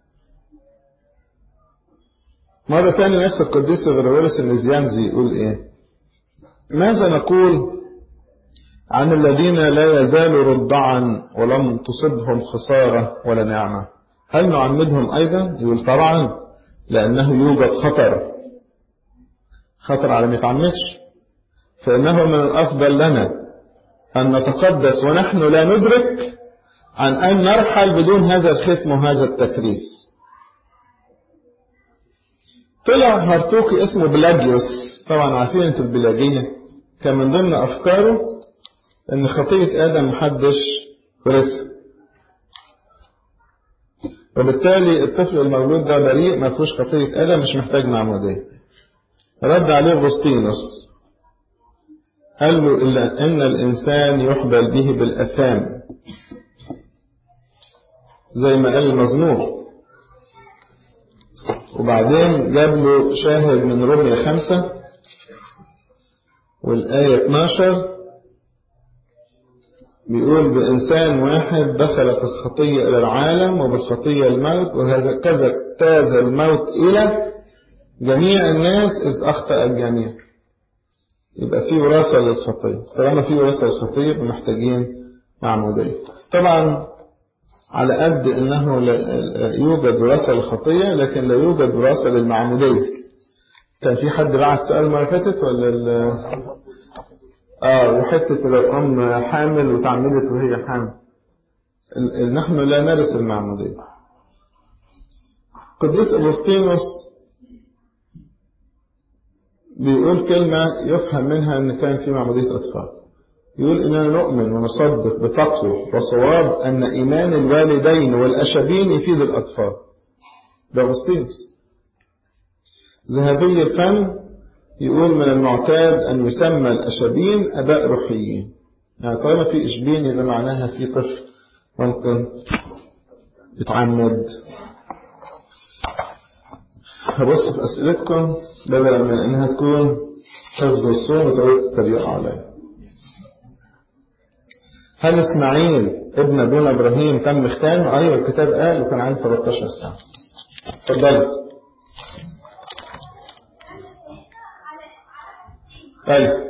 مرة ثانية نفس القديس غريغوريوس النزيانزي يقول إيه ماذا نقول عن الذين لا يزالوا رضعا ولم تصبهم خسارة ولا نعمة هل نعمدهم أيضا يقول طبعا لأنه يوجد خطر خطر على ما يتعمدش فإنه من الأفضل لنا أن نتقدس ونحن لا ندرك عن أن نرحل بدون هذا الختم وهذا التكريس طلع هرطوكي اسمه بلاجيوس طبعا عارفين انتوا البلاجية كان من ضمن أفكاره أن خطية آدم محدش ورثها وبالتالي الطفل المولود ده بريء ما فيهوش خطية آدم مش محتاج معمودية رد عليه أغسطينوس قال له إلا إن الإنسان يحبل به بالأثام زي ما قال المزمور وبعدين جاب له شاهد من رمية خمسة والآية 12 بيقول بإنسان واحد دخلت الخطية إلى العالم وبالخطية الموت وهكذا اجتاز الموت إلى جميع الناس إذ أخطأ الجميع يبقى في وراثة للخطية طالما في وراثة للخطية يبقى محتاجين معمودية طبعا على قد انه يوجد وراثة للخطية لكن لا يوجد وراثة للمعمودية كان في حد بعت سؤال مرة فاتت ولا ال اه وحتة لو ام حامل وتعمدت وهي حامل نحن لا نرث المعمودية قديس أغسطينوس بيقول كلمة يفهم منها ان كان في معمودية أطفال يقول إننا نؤمن ونصدق بتقوى وصواب أن إيمان الوالدين والأشبين يفيد الأطفال ده أغسطينوس ذهبي الفم يقول من المعتاد أن يسمى الأشبين أباء روحيين يعني طالما في إشبين يبقى معناها في طفل ممكن يتعمد هبص في أسئلتكم بدلا من إنها تكون حفظ الصوم وتقعدوا تتريقوا عليا هل اسماعيل ابن ابونا ابراهيم تم ختانه ايوه الكتاب قال وكان عنده 13 سنه اتفضلوا ايوه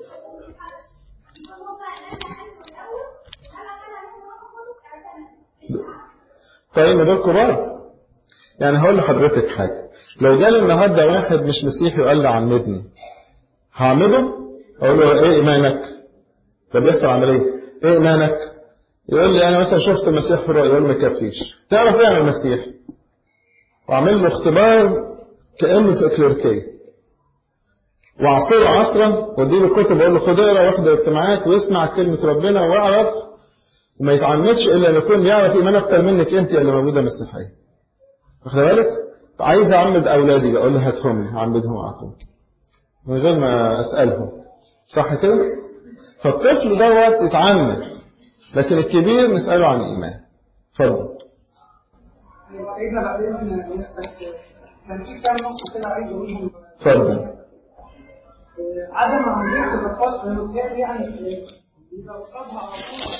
طيب دول كبار يعني هقول لحضرتك حاجه لو جالي النهارده واحد مش مسيحي وقال لي عمدني هعمده اقول له ايه ايمانك ده بيحصل عمليه ايه ايمانك يقول لي انا مثلا شفت المسيح في الرؤيا يقول ما يكفيش تعرف ايه عن المسيح واعمل له اختبار كانه في اكليركيه واعصره عصرا واديله كتب اقول له خد اقرا واحده اجتماعات واسمع كلمه ربنا واعرف وما يتعمدش الا ان يكون يعرف ايمان اكتر منك انت اللي موجوده مسيحيه واخد بالك عايز اعمد اولادي اقول له هاتهم لي اعمدهم على طول من غير ما اسالهم صح كده فالطفل دوت يتعمد لكن الكبير نسأله عن الإيمان اتفضل سيدنا بعدين كان في كام نقطة كده عايز أقولهم اتفضل عدم عملية النقاش في المسيح يعني إذا وصلها على طول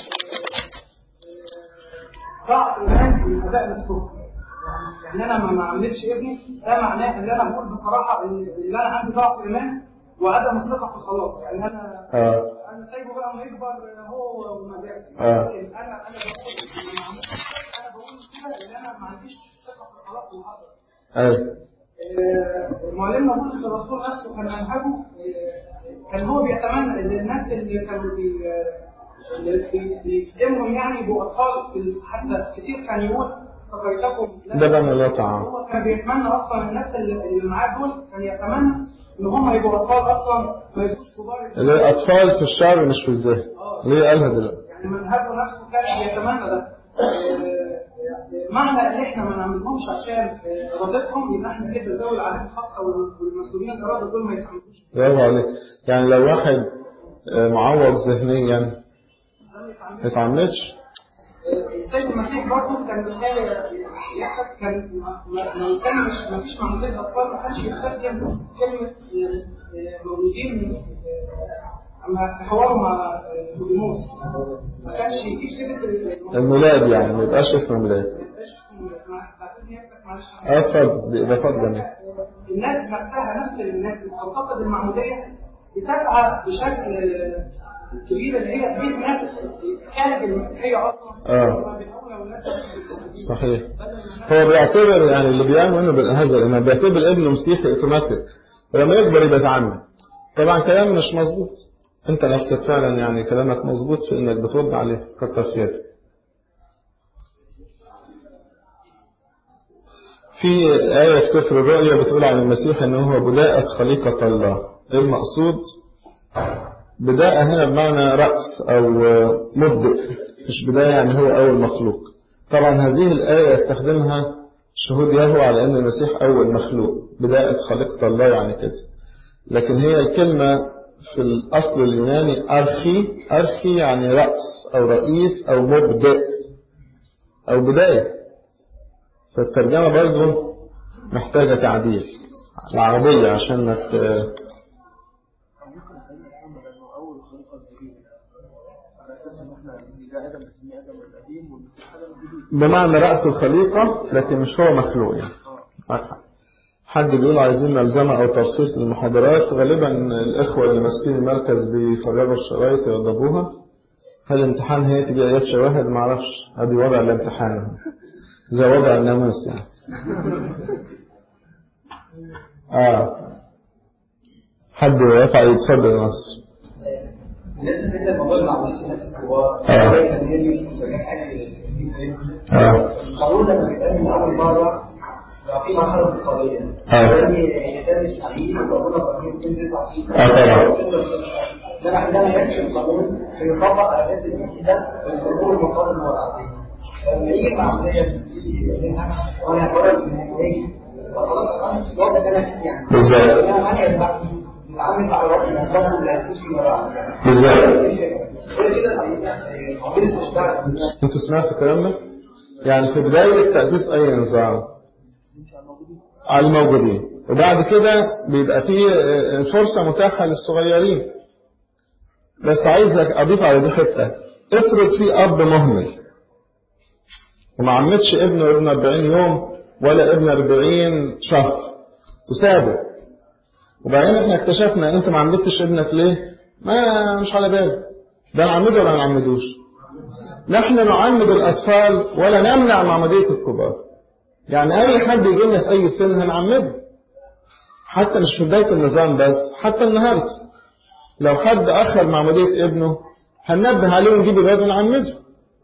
ضعف إيمان في الآباء نفسهم يعني أنا ما عملتش ابني ده معناه إن أنا بقول بصراحة إن إن أنا عندي ضعف إيمان وعدم الثقة في الخلاص يعني أنا اه انا سايبه بقى ما يكبر هو ومزاجه آه. لكن انا انا بقول إن أنا عملت- انا بقول كده لان انا ما عنديش ثقه في الخلاص اللي حصل ايوه آه، معلمنا بولس الرسول نفسه كان منهجه آه، كان هو بيتمنى ان الناس اللي كانوا بي اللي بي- بيخدمهم يعني يبقوا اطفال في ال- حتى كتير كان يقول سقيتكم ده بقى من الله تعالى هو كان بيتمنى اصلا الناس اللي اللي معاه دول كان يتمنى ان هم يبقوا اطفال اصلا ما يبقوش كبار اللي هي أطفال في الشعر مش في الذهن ليه قالها دلوقتي يعني منهجه نفسه كان بيتمنى ده آه، معنى ان احنا ما نعملهمش عشان آه، ارادتهم يبقى احنا كده ذوي العادات الخاصه وال- والمسؤولين الاراده دول ما يتعملوش برافو عليك يعني لو واحد آه، معوق ذهنيا ده ما ما يتعملوش يتعمدش آه، السيد المسيح برضه كان بيخلي يحتاج كان ما- ما ما كانش ما فيش معمودية اطفال ما كانش يستخدم كلمه آه، آه، مولودين آه، اما في حواره مع آه، نيقوديموس ما كانش يجيب سيره ال- الميلاد يعني ما يبقاش اسمه ميلاد اه اتفضل دي اضافات جميله الناس نفسها نفس الناس اللي تعتقد المعمودية بتسعى بشكل كبير اللي هي تجيب ناس خارج المسيحية أصلا آه. هم بيحاولوا أولاد صحيح هو بيعتبر يعني اللي بيعمل منه بالهزل انه بيعتبر ابنه مسيحي اوتوماتيك ولما يكبر يبقى يتعمد طبعا كلام مش مظبوط انت نفسك فعلا يعني كلامك مظبوط في انك بترد عليه كتر خير في آية في سفر الرؤيا بتقول عن المسيح انه هو بداءة خليقة الله ايه المقصود بداية هنا بمعنى رأس أو مبدئ مش بداية يعني هو أول مخلوق طبعا هذه الآية يستخدمها شهود يهوى على أن المسيح أول مخلوق بداية خليقة الله يعني كده لكن هي الكلمة في الأصل اليوناني أرخي أرخي يعني رأس أو رئيس أو مبدئ أو بداية فالترجمة برضه محتاجة تعديل العربية عشان ما ت... ممكن نسمي محمد انه اول خليقه الجديد على اساس ان احنا ده ادم بنسميه ادم القديم والمسيح ادم الجديد بمعنى رأس الخليقة لكن مش هو مخلوق يعني حد بيقول عايزين ملزمة أو تلخيص للمحاضرات غالبا الإخوة اللي ماسكين المركز بيفرغوا الشرايط يوضبوها هل الامتحان هي تجي آيات شواهد معرفش ادي وضع الامتحان زي وضع الناموس يعني اه حد رفع يتفضل يا نصر الناس اللي الموضوع المعمولين الناس الكبار آه. كان هي دي حاجه اه القانون لما بيتقال من اول مره بقى في مرحله انتقاليه آه. لازم يتم تعيين وربنا بقى يتم تعيين آه طبعا. انما عندما ياتي القانون فيطبق على اساس الجديد ده والامور المقاصد والعظيم لما يجي المعموليه يقولها وانا هقول من هناك وخلاص انا في الوضع اللي انا فيه يعني بالظبط. انا معايا دلوقتي بتعامل مع الوضع اللي هتوصل اللي هتفوز فيه مرة بالظبط. غير كده قضيه الاشباع انتوا سمعتوا الكلام ده؟ يعني في بداية تأسيس أي نظام على الموجودين وبعد كده بيبقى فيه آه، فرصة متاحة للصغيرين بس عايزك أضيف على دي حتة افرض في أب مهمل وما عمتش ابنه ابن 40 يوم ولا ابن 40 شهر وسابه وبعدين احنا اكتشفنا انت ما عمدتش ابنك ليه؟ ما مش على بالي ده نعمده ولا ما نعمدوش نحن نعمد الأطفال ولا نمنع معمودية الكبار يعني أي حد يجي لنا في أي سن هنعمده حتى مش في بداية النظام بس حتى النهاردة لو حد أخر معمودية ابنه هننبه عليه ونجيب الواد ونعمده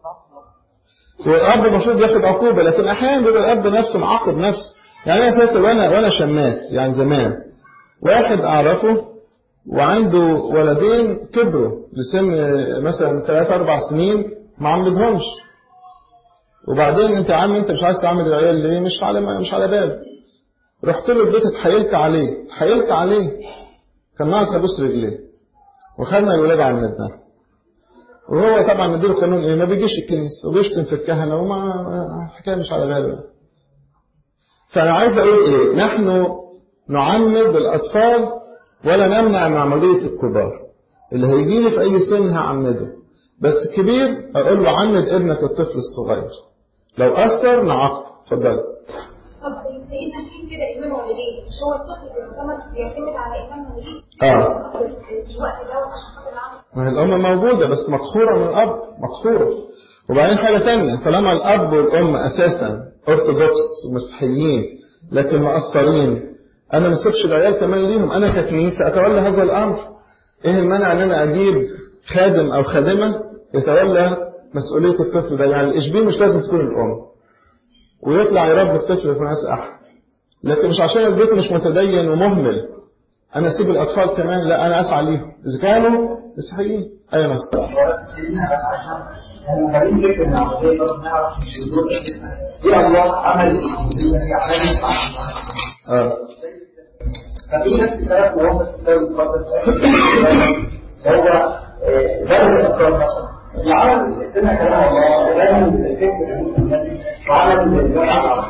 والأب المفروض ياخد عقوبة لكن أحيانا بيبقى الأب نفسه معاقب نفسه يعني أنا فاكر وأنا وأنا شماس يعني زمان واحد أعرفه وعنده ولدين كبروا لسن مثلا 3 4 سنين ما عمدهمش وبعدين انت يا عم انت مش عايز تعمد العيال ليه مش على مش على بالي رحت له البيت اتحايلت عليه اتحايلت عليه كان ناقص ابوس رجليه وخدنا الولاد عمدنا وهو طبعا مدير قانون ايه ما بيجيش الكنيسه وبيشتم في الكهنه وما الحكايه مش على باله فانا عايز اقول ايه نحن نعمد الاطفال ولا نمنع معموديه الكبار اللي هيجي لي في اي سن هعمده بس الكبير اقول له عمد ابنك الطفل الصغير لو اثر نعاقبه اتفضل طب سيدنا في كده إيمان والدين مش هو الطفل بيعتمد بيعتمد على إيمان والدين اه في الوقت دوت عشان خاطر العمل ما هي الأم موجودة بس مقهورة من الأب مقهورة وبعدين حاجة تانية طالما الأب والأم أساسا أرثوذكس ومسيحيين لكن مقصرين أنا ما اسيبش العيال كمان ليهم أنا ككنيسة أتولى هذا الأمر إيه المانع إن أنا أجيب خادم أو خادمة يتولى مسؤولية الطفل ده يعني الإشبيه مش لازم تكون الأم ويطلع يربي الطفل في ناس أحد لكن مش عشان البيت مش متدين ومهمل أنا أسيب الأطفال كمان لا أنا أسعى ليهم إذا كانوا مسيحيين أي نص المغالين فكرة من العملية برضه نعرف الشذوذ دي الله عمل في أعمال آه. ففي نفس سبب موافق في الكتاب المقدس هو آه، درجة الأفكار مثلا اللي عمل سمع كلام الله وبين الفكر النبي وعمل الجامعة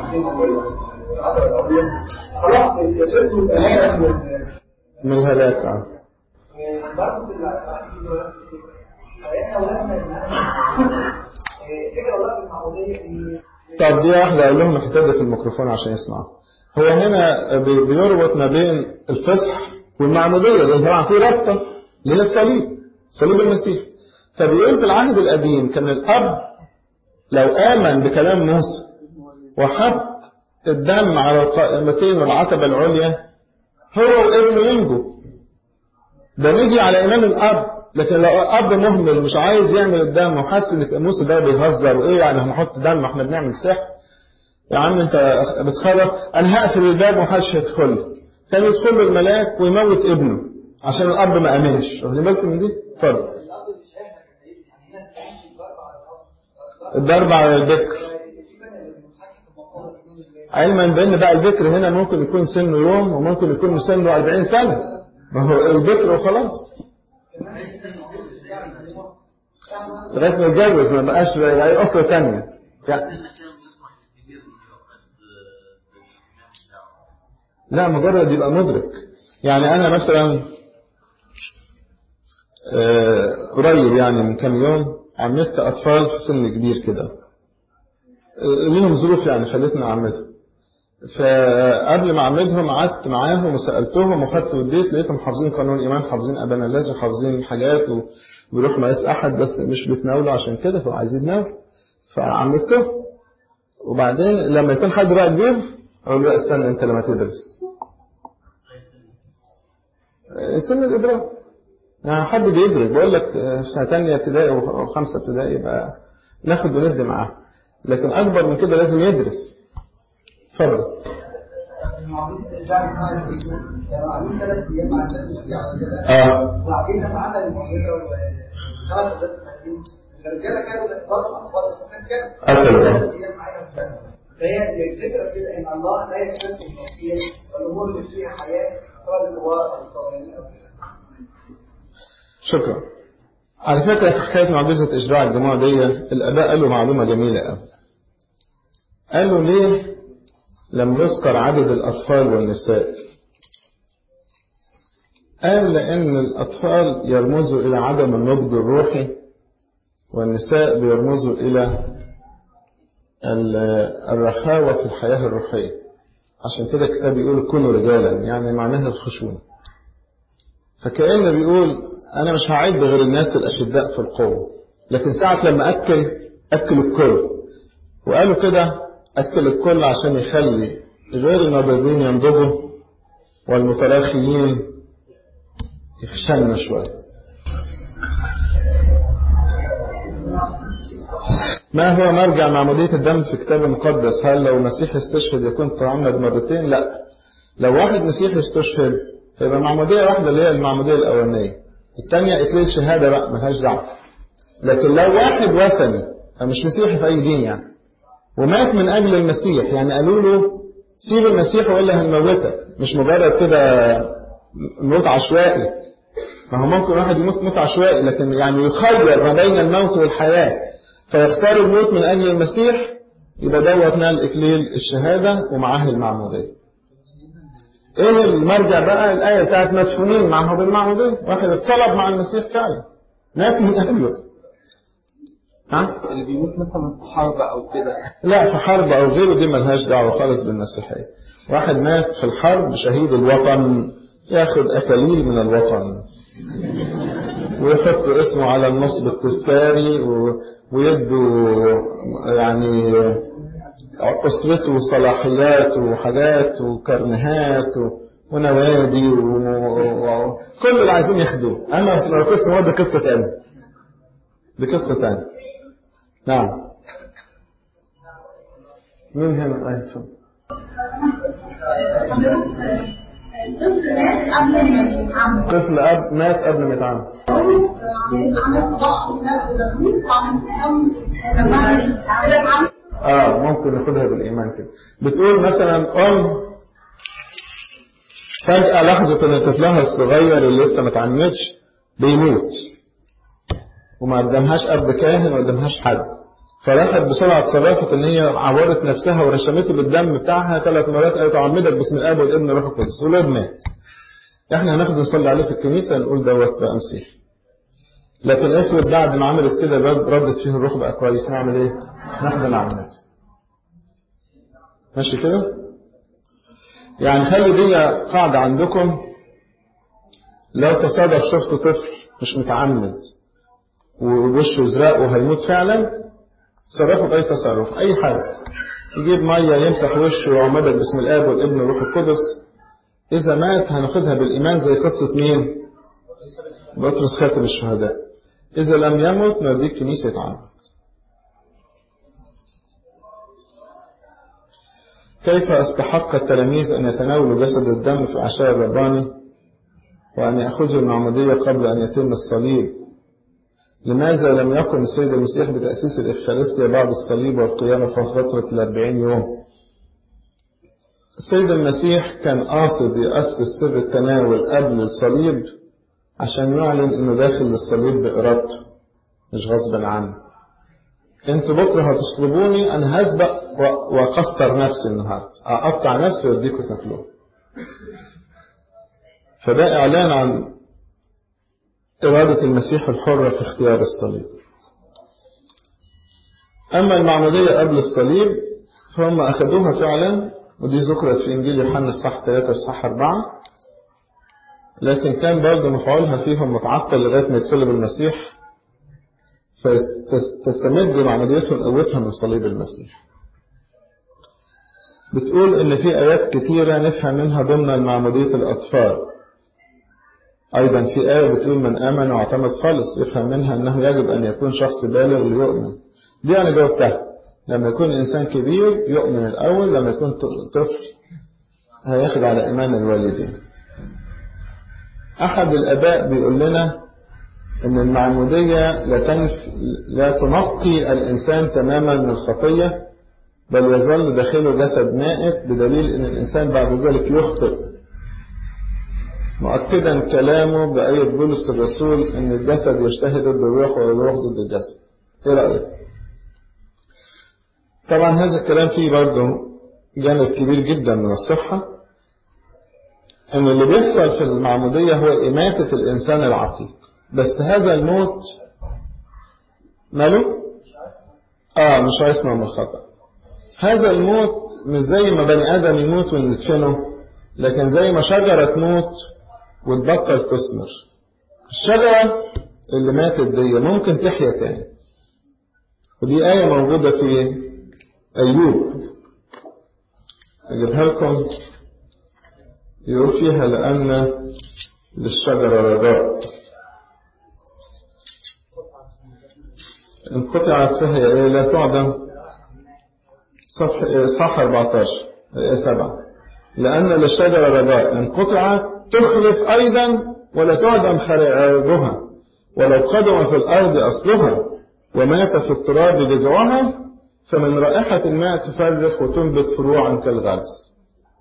خلاص الشذوذ الأمانة من من الهلاك آه. برضه في العقيدة احنا ولادنا فكرة ولادنا المعمودية في طب دي واحدة أقول لهم احتدى في الميكروفون عشان يسمعوا هو هنا بي- بيربط ما بين الفصح والمعمودية لأن طبعا في رابطة اللي هي الصليب صليب المسيح فبيقول في العهد القديم كان الأب لو آمن بكلام موسى وحط الدم على القائمتين والعتبة العليا هو وابنه ينجو ده نيجي على إيمان الأب لكن لو أب مهمل مش عايز يعمل الدم وحاسس إن موسى ده بيهزر وإيه يعني هنحط دم احنا بنعمل سحر يا عم أنت بتخرب أنا هقفل الباب ومحدش هيدخل لي. كان يدخل له الملاك ويموت ابنه عشان الأب ما آمنش واخدين بالكم من دي؟ اتفضل الأب مش هيحرك يعني هنا بتعيش الضرب على الأب الضرب على البكر في بدل المتحكم في الموضوع ده علما بأن بقى البكر هنا ممكن يكون سنه يوم وممكن يكون سنه 40 سنة ما هو البكر وخلاص لغاية ما يتجوز ما بقاش يعني أسرة تانية يعني لا مجرد يبقى مدرك يعني أنا مثلا آه، قريب يعني من كام يوم عملت أطفال في سن كبير كده آه، ليهم ظروف يعني خلتني أعمدهم فقبل ما أعمدهم قعدت معاهم وسألتهم وخدت وديت لقيتهم حافظين قانون الإيمان حافظين أبانا الذي حافظين حاجات وبيروحوا مقاس أحد بس مش بيتناولوا عشان كده فعايزين يتناولوا فعمدتهم وبعدين لما يكون حد بقى كبير أقول له لا استنى أنت لما تدرس سن الإدراك يعني حد بيدرك بقول لك في سنة تانية ابتدائي وخمسة ابتدائي يبقى ناخد وندي معاه لكن أكبر من كده لازم يدرس اتفضل قاعدين ثلاث ايام مع الناس مش على كده اه وبعدين لما عمل المعجزه وخمس ولاد فاكرين الرجاله كانوا برضه اطفال بس كانوا أكلوا. ثلاث ايام معايا في السنه فهي الفكره كده ان الله لا يستثني التفكير والامور اللي فيها حياه سواء الكبار او الصغيرين او كده شكرا على فكرة في حكاية معجزة إشباع الجموع دي الآباء قالوا معلومة جميلة قوي قالوا ليه لم يذكر عدد الأطفال والنساء قال لأن الأطفال يرمزوا إلى عدم النضج الروحي والنساء بيرمزوا إلى ال- الرخاوة في الحياة الروحية عشان كده الكتاب بيقول كونوا رجالا يعني معناها الخشونة فكأنه بيقول أنا مش هعد غير الناس الأشداء في القوة لكن ساعة لما أكل أكل الكل وقالوا كده أكل الكل عشان يخلي غير النضجين ينضجوا والمتراخيين يخشنوا شوية ما هو مرجع معمودية الدم في الكتاب المقدس هل لو مسيح استشهد يكون تعمد مرتين لا لو واحد مسيحي استشهد يبقى معمودية واحدة اللي هي المعمودية الأولانية الثانية إكليل شهادة بقى ملهاش دعوة لكن لو واحد وثني أو مش مسيحي في أي دين يعني ومات من أجل المسيح يعني قالوا له سيب المسيح وإلا هنموتك مش مجرد كده موت عشوائي ما هو ممكن واحد يموت موت عشوائي لكن يعني يخير ما بين الموت والحياة فيختار الموت من أجل المسيح يبقى دوت نال إكليل الشهادة ومعاه المعمودية ايه المرجع بقى الآية بتاعت مدفونين معه بالمعمودية واحد اتصلب مع المسيح فعلا مات من أجله ها؟ اللي بيموت مثلا في حرب او كده لا في حرب أو غيره دي ملهاش دعوة خالص بالمسيحية واحد مات في الحرب شهيد الوطن ياخد أكاليل من الوطن ويحط اسمه على النصب التذكاري و- ويدوا يعني أسرته صلاحيات وحاجات وكرنهات و- ونوادي وكل اللي عايزين ياخدوه أما لو كنت سمعت دي قصة تانية دي قصة تانية نعم مين هنا أي اتفضل. الطفل مات قبل ما يتعمل طفل أب مات قبل ما يتعمل عمل صباح ونفس ودخول وعمل كم لما اه ممكن ناخدها بالإيمان كده بتقول مثلا أم فجأة لاحظت إن طفلها الصغير اللي لسه ما اتعمدش بيموت وما قدامهاش أب كاهن وما قدامهاش حد فراحت بسرعة اتصرفت إن هي عورت نفسها ورشمته بالدم بتاعها ثلاث مرات قالت أعمدك باسم الآب والابن والروح القدس والولاد مات احنا هناخده نصلي عليه في الكنيسة نقول دوت بقى مسيح لكن افرض بعد ما عملت كده رد- ردت فيه الروح بقى كويس نعمل ايه؟ ناخد العمليات ماشي كده؟ يعني خلي دي قاعدة عندكم لو تصادف شفتوا طفل مش متعمد ووشه زرق وهيموت فعلا تصرفوا بأي تصرف أي حد يجيب مية يمسح وشه ويعمدك باسم الآب والابن والروح القدس إذا مات هناخدها بالإيمان زي قصة مين؟ بطرس خاتم الشهداء إذا لم يمت نوديك كنيسة يتعمد كيف استحق التلاميذ أن يتناولوا جسد الدم في عشاء الرباني وأن يأخذوا المعمودية قبل أن يتم الصليب لماذا لم يقم السيد المسيح بتأسيس الإفخارستيا بعد الصليب والقيامة في فترة الأربعين يوم السيد المسيح كان قاصد يأسس سر التناول قبل الصليب عشان يعلن انه داخل للصليب بإرادته مش غصبا عنه انتوا بكره هتصلبوني انا هسبق و- واكسر نفسي النهارده اقطع نفسي واديكم تاكلوه فده إعلان عن إرادة المسيح الحرة في اختيار الصليب أما المعمودية قبل الصليب فهم أخذوها فعلا ودي ذكرت في إنجيل يوحنا الصح 3 الصح 4 لكن كان برضه مفعولها فيهم متعطل لغاية ما يتصلب المسيح فتستمد معموديتهم قوتها من صليب المسيح بتقول إن في آيات كتيرة نفهم منها ضمن المعمودية الأطفال أيضا في آية بتقول من آمن واعتمد خالص يفهم منها أنه يجب أن يكون شخص بالغ ليؤمن دي أنا جاوبتها لما يكون إنسان كبير يؤمن الأول لما يكون طفل هياخد على إيمان الوالدين أحد الآباء بيقول لنا أن المعمودية لا, تنف لا تنقي الإنسان تماما من الخطية بل يظل داخله جسد مائت بدليل أن الإنسان بعد ذلك يخطئ مؤكدا كلامه بآية بولس الرسول أن الجسد يجتهد ضد الروح والروح ضد الجسد إيه رأيك؟ طبعا هذا الكلام فيه برضه جانب كبير جدا من الصحة أن اللي بيحصل في المعمودية هو إماتة الإنسان العتيق بس هذا الموت ماله؟ آه مش هيسمع من الخطأ هذا الموت مش زي ما بني آدم يموت وندفنه لكن زي ما شجرة تموت وتبطل تثمر الشجرة اللي ماتت دي ممكن تحيا تاني ودي آية موجودة في أيوب أجيبها لكم يقول فيها لأن للشجرة رجاء إن قطعت فهي إيه لا تعدم صفح صح 14 آية 7 لأن للشجرة رجاء إن قطعت تخلف أيضا ولا تعدم خرائبها ولو قدم في الأرض أصلها ومات في التراب جذعها فمن رائحة الماء تفرخ وتنبت فروعا كالغرس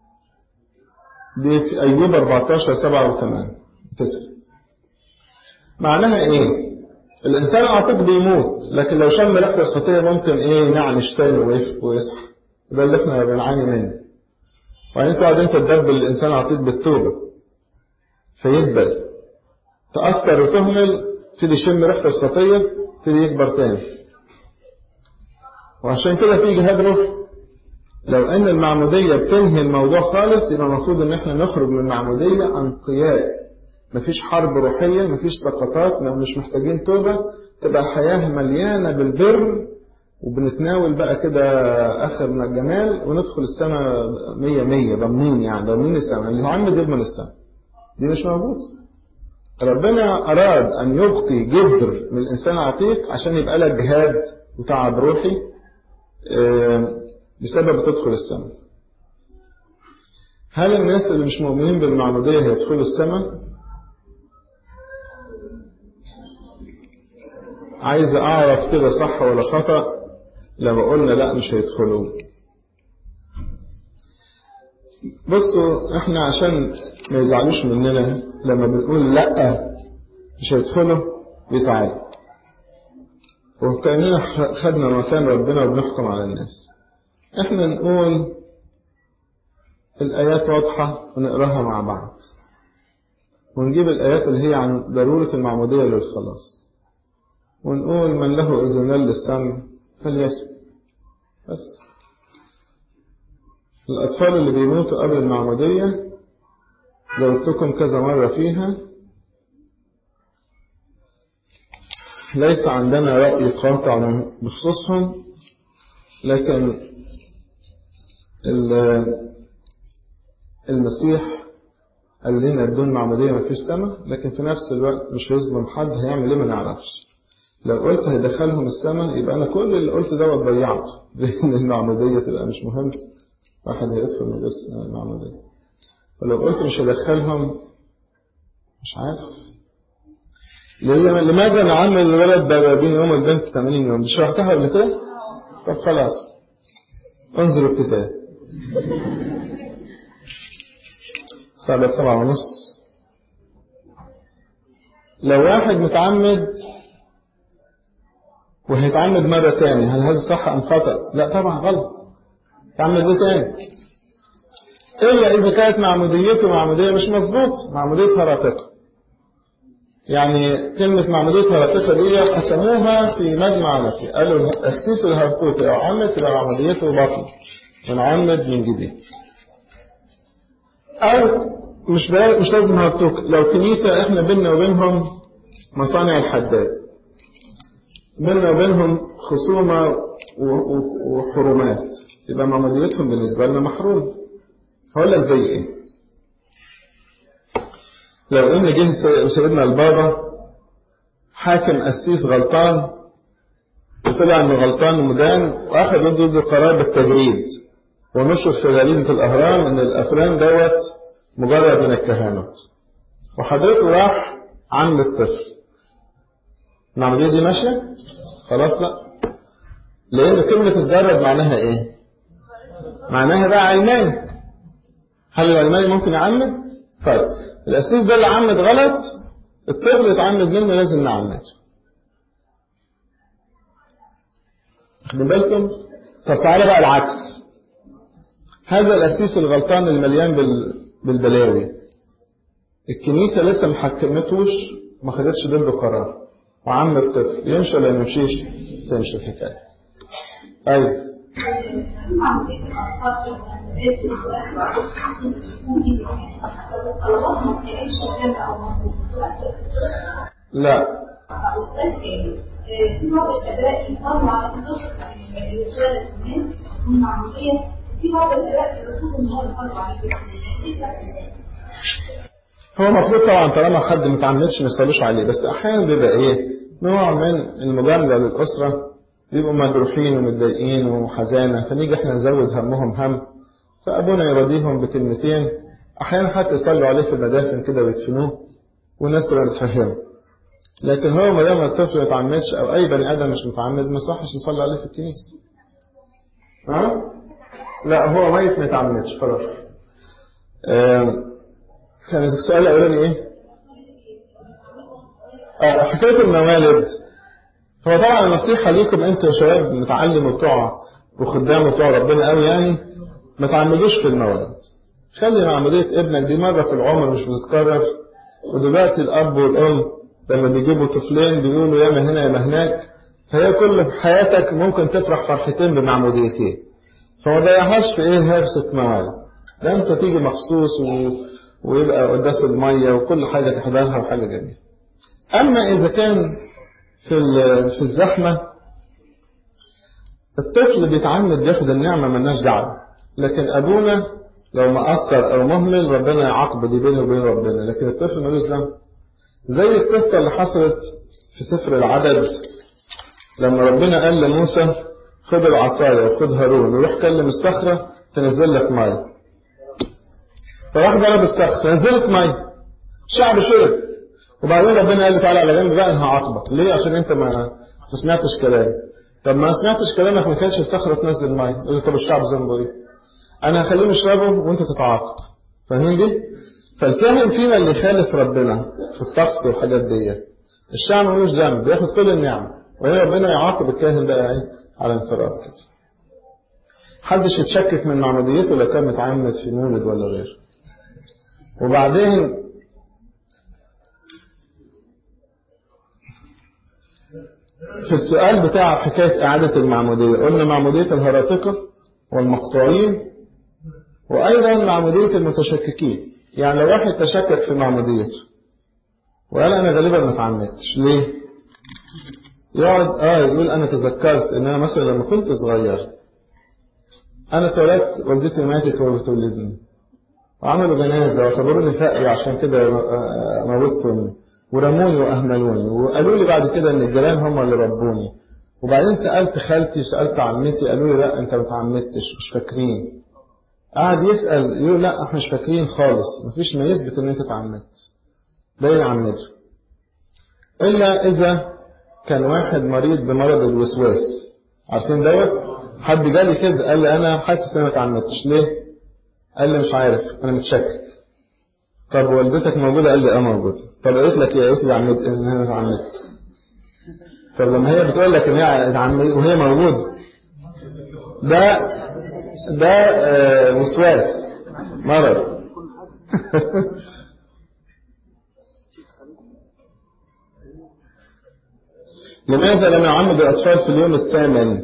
دي في أيوب 14 7 و 8 9 معناها إيه؟ الإنسان العتيق بيموت لكن لو شم ريحة الخطية ممكن إيه نعنش تاني ويصحى ده اللي إحنا بنعاني منه وبعدين تقعد أنت تدبل الإنسان العتيق بالتوبة فيدبل تأثر وتهمل تبتدي يشم ريحة الخطية تبتدي يكبر تاني وعشان كده في جهاد روح لو ان المعمودية بتنهي الموضوع خالص يبقى المفروض ان احنا نخرج من المعمودية انقياء مفيش حرب روحية مفيش سقطات مش محتاجين توبة تبقى الحياة مليانة بالبر وبنتناول بقى كده اخر من الجمال وندخل السماء مية مية ضامنين يعني ضامنين السماء اللي عم يضمن السماء دي مش موجودة ربنا أراد أن يبقي جذر من الإنسان العتيق عشان يبقى لك جهاد وتعب روحي بسبب تدخل السماء هل الناس اللي مش مؤمنين بالمعمودية هيدخلوا السماء عايز أعرف كده صح ولا خطأ لما قلنا لا مش هيدخلوا بصوا احنا عشان ما يزعلوش مننا لما بنقول لا مش هيدخلوا بيزعلوا وكأننا خدنا مكان ربنا وبنحكم على الناس احنا نقول الآيات واضحة ونقراها مع بعض ونجيب الآيات اللي هي عن ضرورة المعمودية للخلاص ونقول من له أذنان للسمع فليسمع بس الأطفال اللي بيموتوا قبل المعمودية جاوبتكم كذا مرة فيها ليس عندنا رأي قاطع بخصوصهم لكن المسيح قال لنا بدون معمودية ما فيش سماء لكن في نفس الوقت مش هيظلم حد هيعمل ايه ما نعرفش لو قلت هيدخلهم السماء يبقى انا كل اللي قلت دوت ضيعته لان المعمودية تبقى مش مهم واحد هيدخل من غير المعمودية ولو قلت مش هدخلهم مش عارف لماذا نعمل الولد بين يوم البنت 80 يوم دي شرحتها قبل كده طب خلاص انظروا الكتاب سبعة سبعة ونص لو واحد متعمد وهيتعمد مرة تاني هل هذا صح أم خطأ؟ لا طبعا غلط تعمد ليه تاني إلا إذا كانت معموديته معمودية مش مظبوط معمودية هرطقة يعني كلمة معمودية هرطقة دي قسموها في مجمع نفسي قالوا القسيس الهرطوقي لو عمد تبقى معموديته باطل ونعمد من جديد أو مش بلا- مش لازم هرطوق لو كنيسة احنا بيننا وبينهم مصانع الحداد بيننا وبينهم خصومة و- و- وحرمات يبقى معموديتهم بالنسبة لنا محروم هقول لك زي ايه لو ان جه س- سيدنا البابا حاكم قسيس غلطان وطلع انه غلطان ومدان واخذ ضده قرار بالتجريد ونشر في جريدة الأهرام إن الأفلام دوت مجرد من الكهنوت وحضرته راح عم الطفل العملية دي ماشية؟ خلاص لا لأن كلمة تتجرد معناها إيه؟ معناها بقى علماني هل العلماني ممكن يعمد؟ طيب الأسيس ده اللي عمد غلط الطفل يتعمد منه لازم نعمده واخدين بالكم؟ طب تعالى بقى العكس هذا الأسيس الغلطان المليان بال... بالبلاوي الكنيسة لسه ما حكمتوش ما خدتش ضده قرار وعم الطفل يمشي ولا ما يمشيش تمشي الحكاية أيوه لا في بعض الآباء يطلعوا على الطفل الرجال كمان هم عملية في بعض الآباء بيطلبوا إن هو يطلعوا عليه هو المفروض طبعا طالما حد ما اتعمدش ما يصلوش عليه بس احيانا بيبقى ايه نوع من المجامله للاسره بيبقوا مجروحين ومتضايقين وحزانه فنيجي احنا نزود همهم هم فابونا يراضيهم بكلمتين احيانا حتى يصلوا عليه في المدافن كده ويدفنوه والناس تبقى بتفهمه لكن هو ما دام الطفل ما اتعمدش او اي بني ادم مش متعمد ما يصحش نصلي عليه في الكنيسه ها لا هو ميت ما يتعمدش خلاص آه كان السؤال الأولاني إيه؟ آه حكاية الموالد هو طبعا النصيحة ليكم أنتوا شباب متعلم بتوع وخدام بتوع ربنا قوي يعني ما تعمدوش في الموالد خلي معمودية ابنك دي مرة في العمر مش بتتكرر ودلوقتي الأب والأم لما بيجيبوا طفلين بيقولوا ياما هنا ياما هناك فهي كل في حياتك ممكن تفرح فرحتين بمعموديتين فما ضيعهاش في ايه هرسة موالد ده انت تيجي مخصوص و... ويبقى قداس المية وكل حاجة تحضرها وحاجة جميلة أما إذا كان في في الزحمة الطفل بيتعمد بياخد النعمة ملناش دعوة لكن أبونا لو مقصر أو مهمل ربنا يعاقبه دي بينه وبين ربنا لكن الطفل ملوش ذنب زي القصة اللي حصلت في سفر العدد لما ربنا قال لموسى خد العصاية وخد هارون وروح كلم الصخرة تنزل لك ميه فراح ضرب الصخر فنزلت ميه الشعب شرب وبعدين ربنا قال له تعالى على جنب بقى انا هعاقبك ليه عشان انت ما ما سمعتش كلامي طب ما سمعتش كلامك ما كانش الصخره تنزل ميه يقول له طب الشعب ذنبه ايه انا هخليهم يشربوا وانت تتعاقب فاهمين دي فالكاهن فينا اللي يخالف ربنا في الطقس والحاجات دي الشعب ملوش ذنب بياخد كل النعم وهي ربنا يعاقب الكاهن بقى ايه على انفراد كده محدش يتشكك من معموديته لو كان متعمد في مولد ولا غيره وبعدين في السؤال بتاع حكاية إعادة المعمودية قلنا معمودية الهراتقة والمقطوعين وأيضا معمودية المتشككين يعني لو واحد تشكك في معموديته وقال أنا غالبا ما اتعمدتش ليه؟ يقعد اه يقول أنا تذكرت إن أنا مثلا لما كنت صغير أنا اتولدت والدتي ماتت وهي بتولدني وعملوا جنازة واعتبروني فقري عشان كده موتت أمي ورموني وأهملوني وقالوا لي بعد كده إن الجيران هم اللي ربوني وبعدين سألت خالتي وسألت عمتي قالوا لي لا أنت ما اتعمدتش مش فاكرين قعد يسأل يقول لا احنا مش فاكرين خالص مفيش ما يثبت إن أنت اتعمدت ده يعمده إلا إذا كان واحد مريض بمرض الوسواس عارفين دوت حد جالي كده قال لي أنا حاسس إن أنا ما اتعمدتش ليه؟ قال لي مش عارف انا متشكك طب والدتك موجودة قال لي اه موجودة طب قالت لك ايه قالت لي عملت ان انا اتعمدت طب لما هي بتقول لك ان هي اتعمدت وهي موجودة ده ده آه وسواس مرض لماذا لم يعمد الأطفال في اليوم الثامن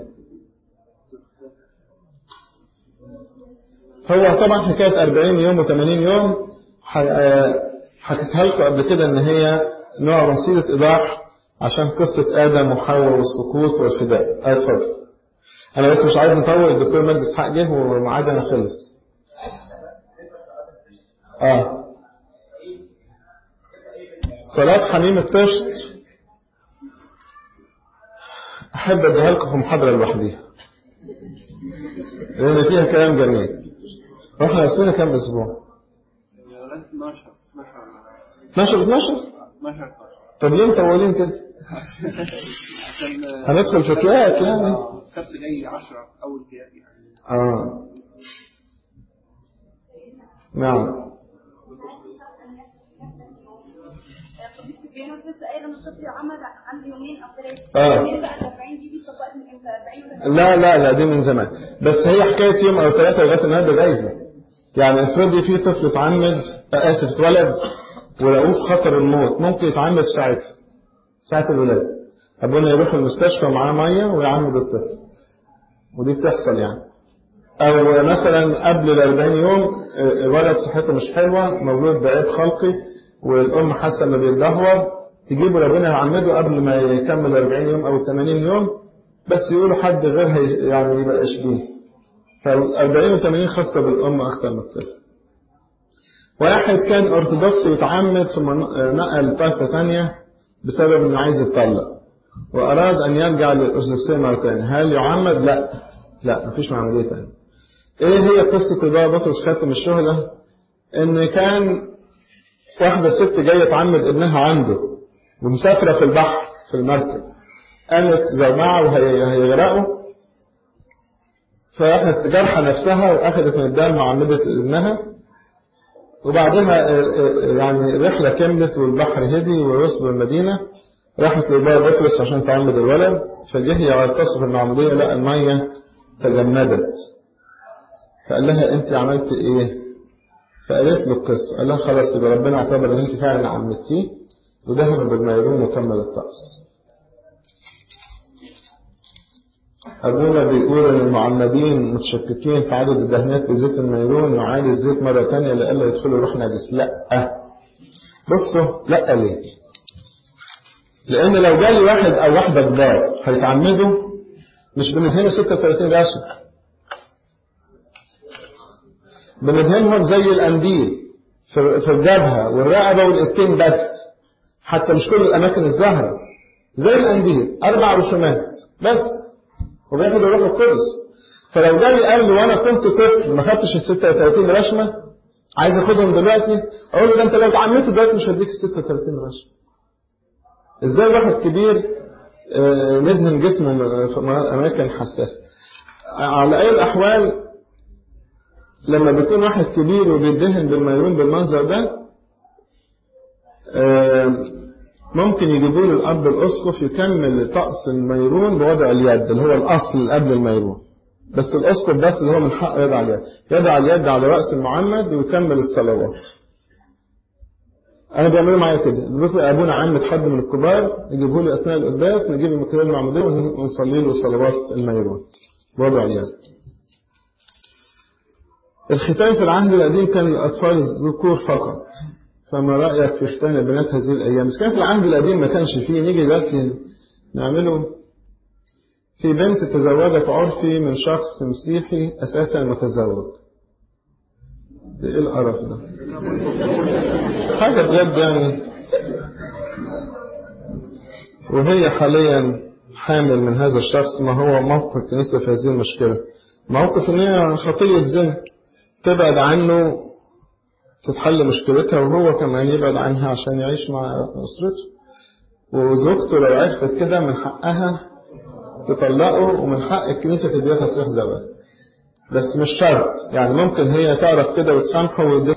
هو طبعا حكاية 40 يوم و80 يوم حكيتها لكم قبل كده ان هي نوع وسيلة ايضاح عشان قصة آدم وحواء والسقوط والفداء اتفضل انا بس مش عايز نطول الدكتور مجدي اسحاق جه وميعادنا خلص اه صلاة حميم الطشت احب اديها لكم في محاضرة لوحديها لان فيها كلام جميل واحنا اصلنا كام اسبوع 12 12 12 12 طب ليه مطولين كده عشان هندخل في كياك يعني السبت جاي 10 اول كياك يعني اه نعم قضية الكيانات لسه قايله ان الطفل عمل عنده يومين او ثلاثه آه. يومين بقى ال 40 دي دي اتطبقت من امتى 40 ولا لا لا لا دي من زمان بس هي حكاية يوم أو ثلاثة لغاية النهاردة جايزة يعني افرضي في طفل اتعمد آه، آسف اتولد ولقوه في خطر الموت ممكن يتعمد في ساعتها ساعة الولادة أبونا يروح المستشفى معاه مية ويعمد الطفل ودي بتحصل يعني أو مثلا قبل ال 40 يوم آه، الولد صحته مش حلوة مولود بعيب خلقي والأم حاسة إنه بيتدهور تجيبه ربنا يعمده قبل ما يكمل 40 يوم أو 80 يوم بس يقولوا حد غير هي يعني يبقى إشبيه فال 40 و 80 خاصة بالأم أكتر من الطفل واحد كان أرثوذكسي وتعمد ثم نقل طائفة ثانية بسبب إنه عايز يتطلق وأراد أن يرجع للأرثوذكسية مرة ثانية هل يعمد؟ لا لا مفيش معمودية ثانية إيه هي قصة البابا بطرس خاتم الشهداء؟ إن كان واحدة ست جاية تعمد ابنها عنده ومسافرة في البحر في المركب قامت زومعة وهيغرقوا فراحت جرحة نفسها وأخذت من الدم وعمدت ابنها وبعدها يعني الرحلة كملت والبحر هدي ووصلوا المدينة راحت لبابا بطرس عشان تعمد الولد فجه يعتصف المعمودية لقى المية تجمدت فقال لها انت عملت ايه فقالت له القصة قال لها خلاص يبقى ربنا اعتبر ان انت فعلا عملتيه ودهن بالميرون وكمل الطقس أبونا بيقول إن المعمدين متشككين في عدد الدهنات بزيت الميرون يعاد الزيت مرة تانية لئلا يدخلوا روح نجس لا بصوا لا ليه لأن لو جالي واحد أو واحدة كبار هيتعمدوا مش بندهنوا 36 رشة بندهنهم زي القنديل في في الجبهة والرقبة والإيدين بس حتى مش كل الأماكن الزهرة زي القنديل أربع رسومات بس وبياخد الروح القدس فلو جاي قال لي وانا كنت طفل ما خدتش ال 36 رشمه عايز اخدهم دلوقتي اقول له ده انت لو اتعمدت دلوقتي مش هديك ال 36 رشمه ازاي واحد كبير آه، ندهن جسمه في اماكن حساسه على اي الاحوال لما بيكون واحد كبير وبيدهن بالميرون بالمنظر ده آه، ممكن يجيبوا له الاب الاسقف يكمل طقس الميرون بوضع اليد اللي هو الاصل اللي قبل الميرون بس الاسقف بس اللي هو من حقه يضع اليد يضع اليد على راس المعمد ويكمل الصلوات انا بيعملوا معايا كده دلوقتي ابونا عمد حد من الكبار يجيبه لي اثناء القداس نجيب المكتبه المعموديه ونصلي له صلوات الميرون بوضع اليد الختان في العهد القديم كان للاطفال الذكور فقط فما رأيك في ختان البنات هذه الأيام؟ بس كان في العهد القديم ما كانش فيه نيجي دلوقتي نعمله في بنت تزوجت عرفي من شخص مسيحي أساسا متزوج. ده إيه القرف ده؟ حاجة بجد يعني وهي حاليا حامل من هذا الشخص ما هو موقف الكنيسة في هذه المشكلة موقف إن هي خطية زنا تبعد عنه تتحل مشكلتها وهو كمان يبعد عنها عشان يعيش مع أسرته وزوجته لو عرفت كده من حقها تطلقه ومن حق الكنيسة تديها تصريح زواج بس مش شرط يعني ممكن هي تعرف كده وتسامحه